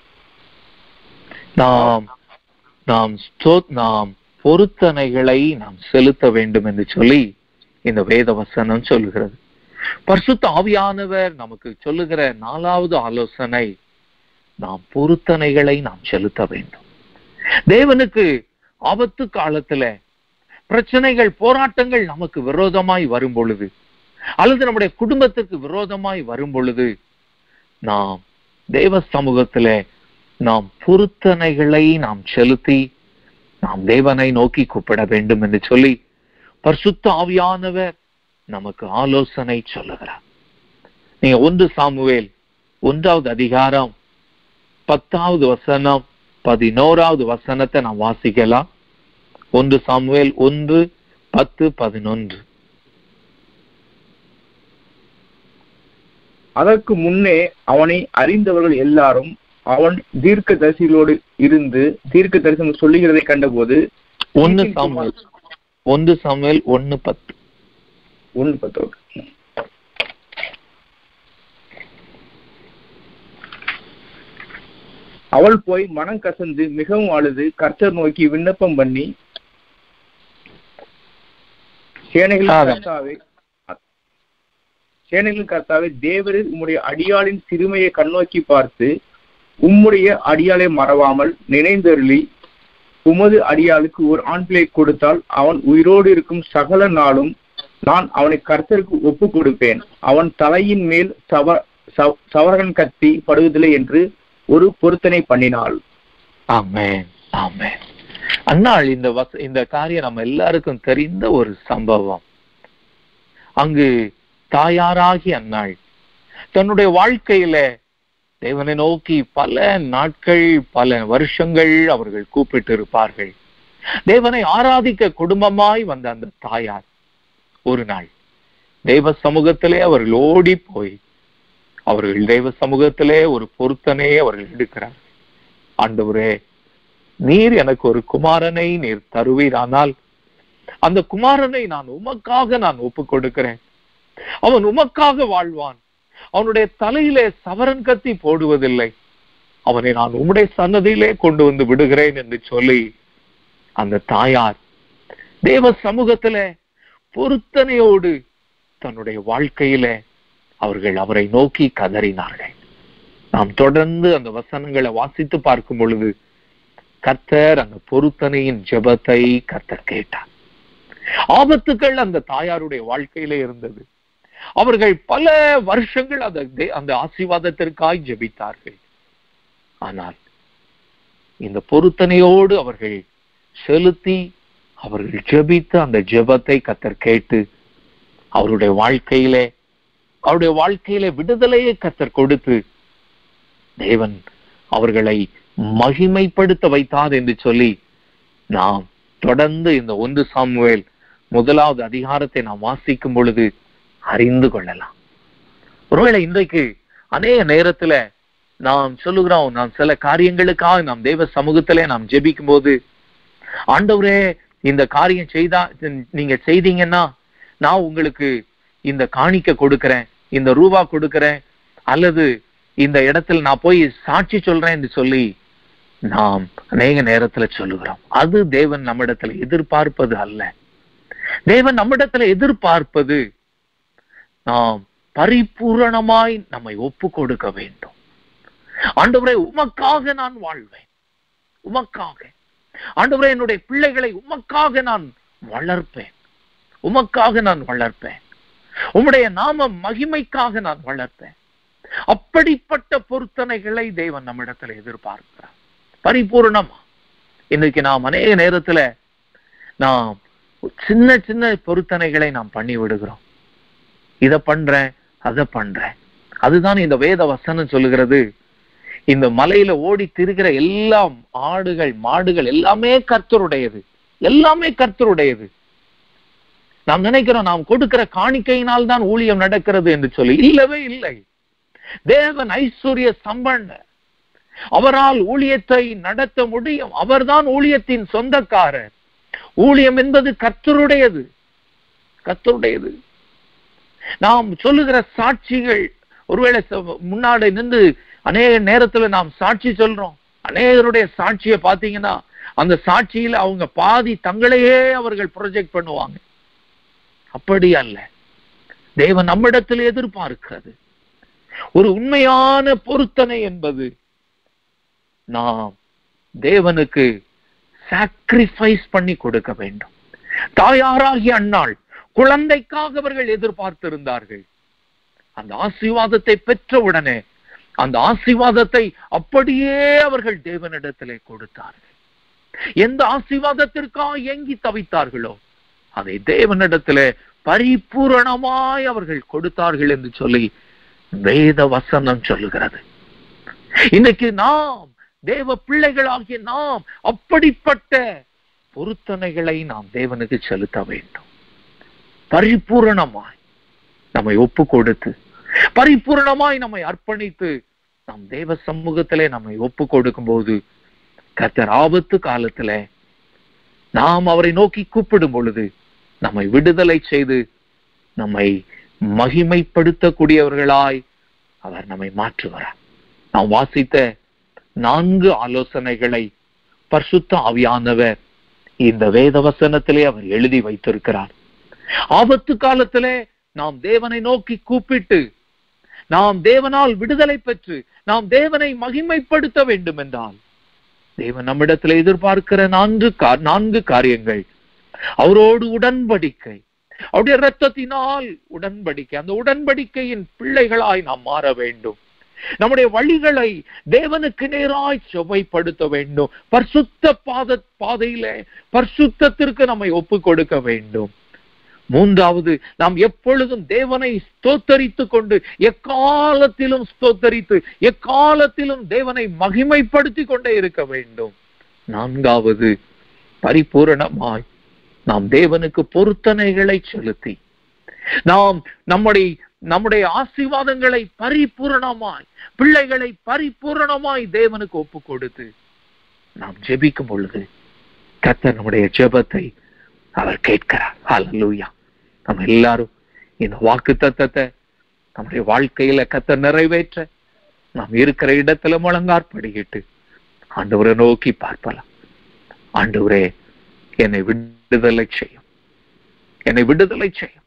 நாம் நாம் ஸ்தோ- நாம் பொருத்தனைகளை நாம் செலுத்த வேண்டும் என்று சொல்லி இந்த வேத வசனம் சொல்லுகிறது பரிசுத்த ஆவியானவர் நமக்கு சொல்லுகிற நாலாவது ஆலோசனை நாம் பொருத்தனைகளை நாம் செலுத்த வேண்டும் தேவனுக்கு ஆபத்து காலத்துல பிரச்சனைகள் போராட்டங்கள் நமக்கு விரோதமாய் வரும் பொழுது அல்லது நம்முடைய குடும்பத்திற்கு விரோதமாய் வரும் பொழுது நாம் தேவ சமூகத்துல நாம் பொருத்தனைகளை நாம் செலுத்தி நாம் தேவனை நோக்கி கூப்பிட வேண்டும் என்று சொல்லி பரிசுத்த ஆவியானவர் நமக்கு ஆலோசனை சொல்லுகிறார் நீங்க ஒன்று சாமுவேல் ஒன்றாவது அதிகாரம் பத்தாவது வசனம் பதினோராவது வசனத்தை நாம் வாசிக்கலாம் ஒன்று சாமுவேல் ஒன்று பத்து பதினொன்று அதற்கு முன்னே அவனை அறிந்தவர்கள் எல்லாரும் அவன் தீர்க்க தரிசிகளோடு இருந்து தீர்க்க தரிசனம் சொல்லுகிறதை கண்டபோது ஒன்னு சாமுவேல் ஒன்று சாமுவேல் ஒன்னு பத்து ஒன்று பத்தோடு அவள் போய் மனம் கசந்து மிகவும் அழுது கர்த்தர் நோக்கி விண்ணப்பம் பண்ணி சேனைகளின் ஆமாம். கர்த்தாவே சேனைகளின் கர்த்தாவே தேவரில் உம்முடைய அடியாளின் சிறுமையை கண்ணோக்கி பார்த்து உம்முடைய அடியாளை மறவாமல் நினைந்தருளி உமது அடியாளுக்கு ஒரு ஆண் பிள்ளை கொடுத்தால் அவன் உயிரோடு இருக்கும் சகல நாளும் நான் அவனை கர்த்தருக்கு ஒப்பு கொடுப்பேன் அவன் தலையின் மேல் சவ சவ- சவரகன் கத்தி படுவதில்லை என்று ஒரு பொருத்தனை பண்ணினாள் ஆமென் ஆமென் அன்னாள் இந்த வச இந்த காரியம் நம்ம எல்லாருக்கும் தெரிந்த ஒரு சம்பவம் அங்கு தாயாராகி அன்னாள் தன்னுடைய வாழ்க்கையில தேவனை நோக்கி பல நாட்கள் பல வருஷங்கள் அவர்கள் கூப்பிட்டு இருப்பார்கள் தேவனை ஆராதிக்க குடும்பமாய் வந்த அந்த தாயார் ஒரு நாள் தெய்வ சமூகத்திலே அவர்கள் ஓடி போய் அவர்கள் தெய்வ சமூகத்திலே ஒரு பொருத்தனையை அவர்கள் எடுக்கிறார் ஆண்டவரே நீர் எனக்கு ஒரு குமாரனை நீர் தருவீரானால் அந்த குமாரனை நான் உமக்காக நான் ஒப்புக் கொடுக்கிறேன் அவன் உமக்காக வாழ்வான் அவனுடைய தலையிலே சவரன் கத்தி போடுவதில்லை அவனை நான் உம்முடைய சன்னதியிலே கொண்டு வந்து விடுகிறேன் என்று சொல்லி அந்த தாயார் தேவ சமூகத்தில பொருத்தனையோடு தன்னுடைய வாழ்க்கையில அவர்கள் அவரை நோக்கி கதறினார்கள் நாம் தொடர்ந்து அந்த வசனங்களை வாசித்து பார்க்கும் பொழுது கர்த்தர் அந்த பொருத்தனையின் ஜெபத்தை கர்த்தர் கேட்டார் ஆபத்துக்கள் அந்த தாயாருடைய வாழ்க்கையிலே இருந்தது அவர்கள் பல வருஷங்கள் அந்த தே- அந்த ஆசீர்வாதத்திற்காய் ஜெபித்தார்கள் ஆனால் இந்த பொருத்தனையோடு அவர்கள் செலுத்தி அவர்கள் ஜெபித்த அந்த ஜெபத்தை கத்தர் கேட்டு அவருடைய வாழ்க்கையிலே அவருடைய வாழ்க்கையிலே விடுதலையை கத்தர் கொடுத்து தேவன் அவர்களை மகிமைப்படுத்த வைத்தார் என்று சொல்லி நாம் தொடர்ந்து இந்த ஒன்று சாமுவேல் முதலாவது அதிகாரத்தை நாம் வாசிக்கும் பொழுது அறிந்து கொள்ளலாம் ஒருவேளை இன்றைக்கு அநேக நேரத்துல நாம் சொல்லுகிறோம் நாம் சில காரியங்களுக்காக நாம் தேவ சமூகத்திலே நாம் ஜெபிக்கும் போது ஆண்டவரே இந்த காரியம் செய்தா நீங்க செய்தீங்கன்னா நான் உங்களுக்கு இந்த காணிக்க கொடுக்கிறேன் இந்த ரூபா கொடுக்கிறேன் அல்லது இந்த இடத்துல நான் போய் சாட்சி சொல்றேன் என்று சொல்லி நாம் அநேக நேரத்துல சொல்லுகிறோம் அது தேவன் நம்மிடத்துல எதிர்பார்ப்பது அல்ல தேவன் நம்மிடத்துல எதிர்பார்ப்பது நாம் பரிபூரணமாய் நம்மை ஒப்பு கொடுக்க வேண்டும் ஆண்டவரே உமக்காக நான் வாழ்வேன் உமக்காக ஆண்டவரே என்னுடைய பிள்ளைகளை உமக்காக நான் வளர்ப்பேன் உமக்காக நான் வளர்ப்பேன் உம்முடைய நாம மகிமைக்காக நான் வளர்ப்பேன் அப்படிப்பட்ட பொருத்தனைகளை தேவன் நம்மிடத்துல எதிர்பார்க்கிறார் பரிபூர்ணமா இன்னைக்கு நாம் அநேக நேரத்துல நாம் சின்ன சின்ன பொருத்தனைகளை நாம் பண்ணி விடுகிறோம் இத பண்றேன் அதை பண்றேன் அதுதான் இந்த வேத வசனம் சொல்லுகிறது இந்த மலையில ஓடி திரிகிற எல்லா ஆடுகள் மாடுகள் எல்லாமே கர்த்தருடையது எல்லாமே கர்த்தருடையது நாம் நினைக்கிறோம் நாம் கொடுக்கிற காணிக்கையினால் தான் ஊழியம் நடக்கிறது என்று சொல்லி இல்லவே இல்லை தேவன் ஐஸ்வர்ய சம்பன்னர் அவரால் ஊழியத்தை நடத்த முடியும் அவர்தான் ஊழியத்தின் சொந்தக்காரர் ஊழியம் என்பது கர்த்தருடையது கர்த்தருடையது நாம் சொல்லுகிற சாட்சிகள் ஒருவேளை முன்னாடி நின்று அநேக நேரத்துல நாம் சாட்சி சொல்றோம் அநேகருடைய சாட்சியை பாத்தீங்கன்னா அந்த சாட்சியில அவங்க பாதி தங்களையே அவர்கள் ப்ரொஜெக்ட் பண்ணுவாங்க அப்படி அல்ல தேவன் நம்மிடத்தில் எதிர்பார்க்கிறது ஒரு உண்மையான பொருத்தனை என்பது நாம் தேவனுக்கு சாக்ரிஃபைஸ் பண்ணி கொடுக்க வேண்டும் தாயாராகிய அன்னாள் குழந்தைக்காக அவர்கள் எதிர்பார்த்திருந்தார்கள் அந்த ஆசீர்வாதத்தை பெற்ற உடனே அந்த ஆசீர்வாதத்தை அப்படியே அவர்கள் தேவனிடத்திலே கொடுத்தார்கள் எந்த ஆசீர்வாதத்திற்காக ஏங்கி தவித்தார்களோ அதை தேவனிடத்திலே பரிபூரணமாய் அவர்கள் கொடுத்தார்கள் என்று சொல்லி வேத வசனம் சொல்லுகிறது இன்னைக்கு நாம் தேவ பிள்ளைகளாகிய நாம் அப்படிப்பட்ட பொருத்தனைகளை நாம் தேவனுக்கு செலுத்த வேண்டும் பரிபூரணமாய் நம்மை ஒப்பு கொடுத்து பரிபூரணமாய் நம்மை அர்ப்பணித்து நாம் தேவ சமூகத்திலே நம்மை ஒப்பு கொடுக்கும் போது கத்தர் ஆபத்து காலத்துல நாம் அவரை நோக்கி கூப்பிடும் பொழுது நம்மை விடுதலை செய்து நம்மை மகிமைப்படுத்தக்கூடியவர்களாய் அவர் நம்மை மாற்றுவார் நாம் வாசித்த நான்கு ஆலோசனைகளை பரிசுத்த ஆவியானவர் இந்த வேத வசனத்திலே அவர் எழுதி வைத்திருக்கிறார் ஆபத்து காலத்திலே நாம் தேவனை நோக்கி கூப்பிட்டு நாம் தேவனால் விடுதலை பெற்று நாம் தேவனை மகிமைப்படுத்த வேண்டும் என்றால் தேவன் நம்மிடத்தில் எதிர்பார்க்கிற நான்கு நான்கு காரியங்கள் அவரோடு உடன்படிக்கை அவருடைய ரத்தத்தினால் உடன்படிக்கை அந்த உடன்படிக்கையின் பிள்ளைகளாய் நாம் மாற வேண்டும் நம்முடைய வழிகளை தேவனுக்கு நேராய் செவ்வைப்படுத்த வேண்டும் பரிசுத்த பாத பாதையில பரிசுத்தத்திற்கு நம்மை ஒப்பு கொடுக்க வேண்டும் மூன்றாவது நாம் எப்பொழுதும் தேவனை ஸ்தோத்தரித்து கொண்டு எக்காலத்திலும் ஸ்தோத்தரித்து எக்காலத்திலும் தேவனை மகிமைப்படுத்தி கொண்டே இருக்க வேண்டும் நான்காவது பரிபூரணமாய் நாம் தேவனுக்கு பொருத்தனைகளை செலுத்தி நாம் நம்முடைய நம்முடைய ஆசீர்வாதங்களை பரிபூரணமாய் பிள்ளைகளை பரிபூரணமாய் தேவனுக்கு ஒப்பு கொடுத்து நாம் ஜெபிக்கும் பொழுது கத்தர் நம்முடைய ஜெபத்தை அவர் கேட்கிறார் ஹalleluya நம்ம எல்லாரும் இந்த வாக்கு தத்தத்தை நம்முடைய வாழ்க்கையில கத்த நிறைவேற்ற நாம் இருக்கிற இடத்துல முழங்காற்படிக்கிட்டு ஆண்டவரை நோக்கி பார்ப்பலாம் ஆண்டவரே என்னை விடுதலை செய்யும் என்னை விடுதலை செய்யும்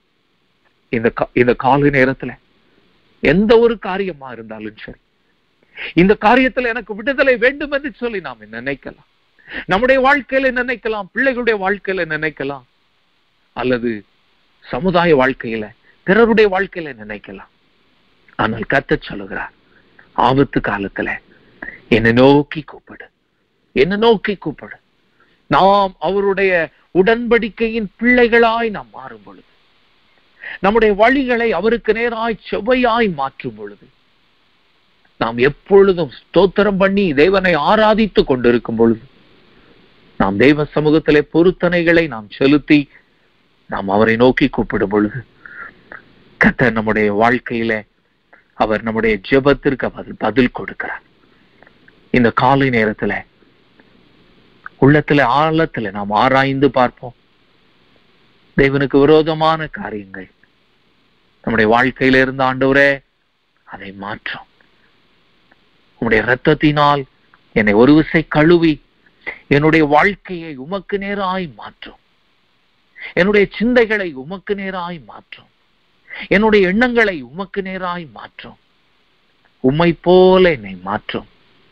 இந்த இந்த கால நேரத்துல எந்த ஒரு காரியமா இருந்தாலும் சரி இந்த காரியத்துல எனக்கு விடுதலை வேண்டும் என்று சொல்லி நாம் நினைக்கலாம் நம்முடைய வாழ்க்கையில நினைக்கலாம் பிள்ளைகளுடைய வாழ்க்கையில நினைக்கலாம் அல்லது சமுதாய வாழ்க்கையில பிறருடைய வாழ்க்கையில நினைக்கலாம் ஆனால் கத்த சொல்லுகிறார் ஆபத்து காலத்துல என்னை நோக்கி கூப்பிடு என்னை நோக்கி கூப்பிடு நாம் அவருடைய உடன்படிக்கையின் பிள்ளைகளாய் நாம் மாறும் பொழுது நம்முடைய வழிகளை அவருக்கு நேராய் செவ்வையாய் மாற்றும் பொழுது நாம் எப்பொழுதும் ஸ்தோத்திரம் பண்ணி தேவனை ஆராதித்துக் கொண்டிருக்கும் பொழுது நாம் தெய்வ சமூகத்திலே பொருத்தனைகளை நாம் செலுத்தி நாம் அவரை நோக்கி கூப்பிடும் பொழுது கர்த்தர் நம்முடைய வாழ்க்கையில அவர் நம்முடைய ஜெபத்திற்கு அவர் பதில் கொடுக்கிறார் இந்த காலை நேரத்துல உள்ளத்துல ஆழத்துல நாம் ஆராய்ந்து பார்ப்போம் தேவனுக்கு விரோதமான காரியங்கள் நம்முடைய வாழ்க்கையில இருந்த ஆண்டவரே அதை மாற்றும் உம்முடைய இரத்தத்தினால் என்னை ஒரு விசை கழுவி என்னுடைய வாழ்க்கையை உமக்கு நேராய் மாற்றும் என்னுடைய சிந்தைகளை உமக்கு நேராய் மாற்றும் என்னுடைய எண்ணங்களை உமக்கு நேராய் மாற்றும் உம்மை போல என்னை மாற்றும்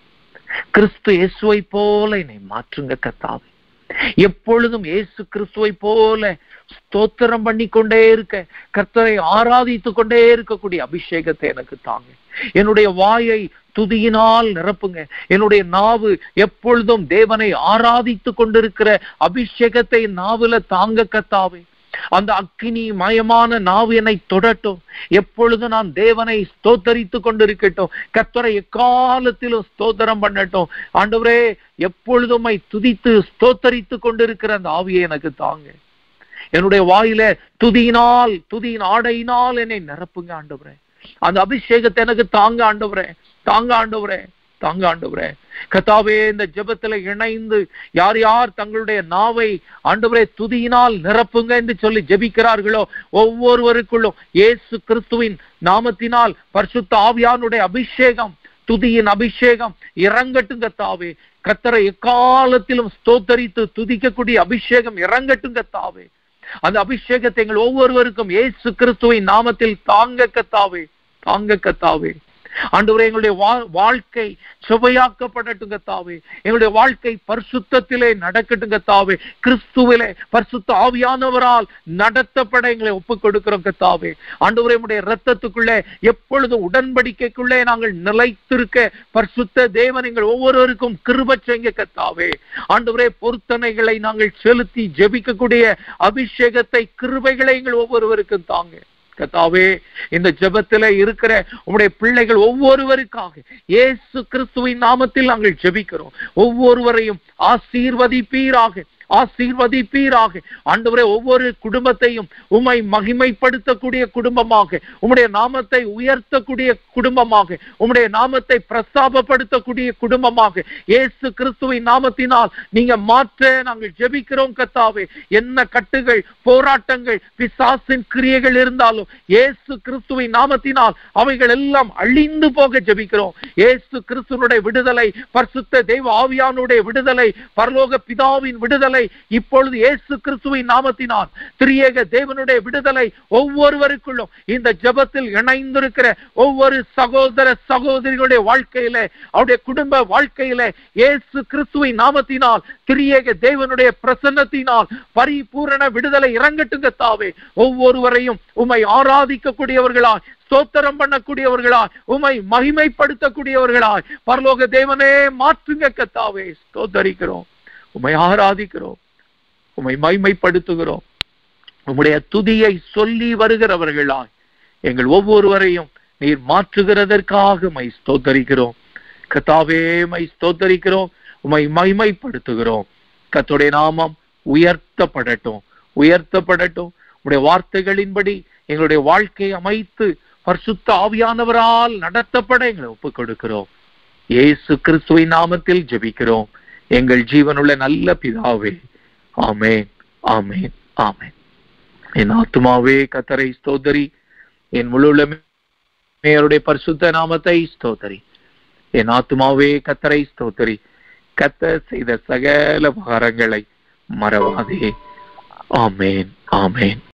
கிறிஸ்து இயேசுவை போல என்னை மாற்றுங்க கத்தாவே எப்பொழுதும் இயேசு கிறிஸ்துவை போல ஸ்தோத்திரம் பண்ணி கொண்டே இருக்க கர்த்தரை ஆராதித்து கொண்டே இருக்கக்கூடிய அபிஷேகத்தை எனக்கு தாங்க என்னுடைய வாயை துதியினால் நிரப்புங்க என்னுடைய நாவு எப்பொழுதும் தேவனை ஆராதித்து கொண்டிருக்கிற அபிஷேகத்தை நாவுல தாங்க கத்தாவே அந்த அக்கினி மயமான நாவு என்னை தொடட்டும் எப்பொழுதும் நான் தேவனை ஸ்தோத்தரித்து கொண்டிருக்கட்டும் கர்த்தரை எக்காலத்திலும் ஸ்தோத்திரம் பண்ணட்டும் ஆண்டவரே எப்பொழுதுமை துதித்து ஸ்தோத்தரித்து கொண்டிருக்கிற அந்த ஆவியை எனக்கு தாங்க என்னுடைய வாயில துதியினால் துதியின் ஆடையினால் என்னை நிரப்புங்க ஆண்டவரே அந்த அபிஷேகத்தை எனக்கு தாங்க ஆண்டவரே தாங்க ஆண்டவரே தாங்க ஆண்டவரே கத்தாவே இந்த ஜெபத்துல இணைந்து யார் யார் தங்களுடைய நாவை ஆண்டவரே துதியினால் நிரப்புங்க என்று சொல்லி ஜெபிக்கிறார்களோ ஒவ்வொருவருக்குள்ளும் இயேசு கிறிஸ்துவின் நாமத்தினால் பரிசுத்த ஆவியானுடைய அபிஷேகம் துதியின் அபிஷேகம் இறங்கட்டும் கத்தாவே கத்தரை எக்காலத்திலும் ஸ்தோத்தரித்து துதிக்கக்கூடிய அபிஷேகம் இறங்கட்டும் கத்தாவே அந்த அபிஷேகத்தை எங்கள் ஒவ்வொருவருக்கும் இயேசு கிறிஸ்துவின் நாமத்தில் தாங்க கத்தாவே தாங்க கத்தாவே ஆண்டவரே எங்களுடைய வா- வாழ்க்கை சுவையாக்கப்படட்டும் கத்தாவே எங்களுடைய வாழ்க்கை பரிசுத்தத்திலே நடக்கட்டும் கத்தாவே கிறிஸ்துவிலே பரிசுத்த ஆவியானவரால் நடத்தப்பட எங்களை ஒப்புக் கொடுக்கிறோம் கத்தாவே ஆண்டவரே உடைய இரத்தத்துக்குள்ளே எப்பொழுதும் உடன்படிக்கைக்குள்ளே நாங்கள் நிலைத்திருக்க பரிசுத்த தேவன் எங்கள் ஒவ்வொருவருக்கும் கிருப செய்ய கத்தாவே ஆண்டவரே பொருத்தனைகளை நாங்கள் செலுத்தி ஜெபிக்கக்கூடிய அபிஷேகத்தை கிருபைகளை எங்கள் ஒவ்வொருவருக்கும் தாங்க கத்தாவே இந்த ஜெபத்திலே இருக்கிற உம்முடைய பிள்ளைகள் ஒவ்வொருவருக்காக இயேசு கிறிஸ்துவின் நாமத்தில் நாங்கள் ஜெபிக்கிறோம் ஒவ்வொருவரையும் ஆசீர்வதிப்பீராக ஆசீர்வதிப்பீராக ஆண்டவரே ஒவ்வொரு குடும்பத்தையும் உம்மை மகிமைப்படுத்தக்கூடிய குடும்பமாக உம்முடைய நாமத்தை உயர்த்தக்கூடிய குடும்பமாக உம்முடைய நாமத்தை பிரஸ்தாபப்படுத்தக்கூடிய குடும்பமாக இயேசு கிறிஸ்துவின் நாமத்தினால் நீங்க மாற்ற நாங்கள் ஜெபிக்கிறோம் கத்தாவே என்ன கட்டுகள் போராட்டங்கள் பிசாசின் கிரியைகள் இருந்தாலும் இயேசு கிறிஸ்துவின் நாமத்தினால் அவைகள் எல்லாம் அழிந்து போக ஜெபிக்கிறோம் இயேசு கிறிஸ்துவனுடைய விடுதலை பரிசுத்த தெய்வ ஆவியானுடைய விடுதலை பரலோக பிதாவின் விடுதலை இப்பொழுது இயேசு கிறிஸ்துவின் நாமத்தினால் திரியேக தேவனுடைய விடுதலை ஒவ்வொருவருக்குள்ளும் இந்த ஜெபத்தில் இணைந்திருக்கிற ஒவ்வொரு சகோதர சகோதரிகளுடைய வாழ்க்கையில அவருடைய குடும்ப வாழ்க்கையில இயேசு கிறிஸ்துவின் நாமத்தினால் திரியேக தேவனுடைய பிரசன்னத்தினால் பரிபூரண விடுதலை இறங்கட்டுங்க தாவே ஒவ்வொருவரையும் உம்மை ஆராதிக்கக்கூடியவர்களாய் ஸ்தோத்திரம் பண்ணக்கூடியவர்களாய் உம்மை மகிமைப்படுத்தக்கூடியவர்களாய் பரலோக தேவனே மாற்றுங்க கத்தாவே ஸ்தோத்தரிக்கிறோம் உம்மை ஆராதிக்கிறோம் உம்மை மகிமைப்படுத்துகிறோம் உம்முடைய துதியை சொல்லி வருகிறவர்களாய் எங்கள் ஒவ்வொருவரையும் நீர் மாற்றுகிறதற்காக மை ஸ்தோத்தரிக்கிறோம் கத்தாவே மை ஸ்தோத்தரிக்கிறோம் உம்மை மகிமைப்படுத்துகிறோம் கத்துடைய நாமம் உயர்த்தப்படட்டும் உயர்த்தப்படட்டும் உடைய வார்த்தைகளின்படி எங்களுடைய வாழ்க்கையை அமைத்து பரிசுத்த ஆவியானவரால் நடத்தப்பட எங்களை ஒப்புக் கொடுக்கிறோம் இயேசு கிறிஸ்துவின் நாமத்தில் ஜெபிக்கிறோம் எங்கள் ஜீவனுள்ள நல்ல பிதாவே ஆமென் ஆமென் ஆமென் என் ஆத்துமாவே கத்தரை ஸ்தோதரி என் முழுமே அவருடைய பரிசுத்த நாமத்தை ஸ்தோதரி என் ஆத்துமாவே கத்தரை ஸ்தோத்தரி கத்த செய்த சகல உபகாரங்களை மறவாதே ஆமேன் ஆமேன்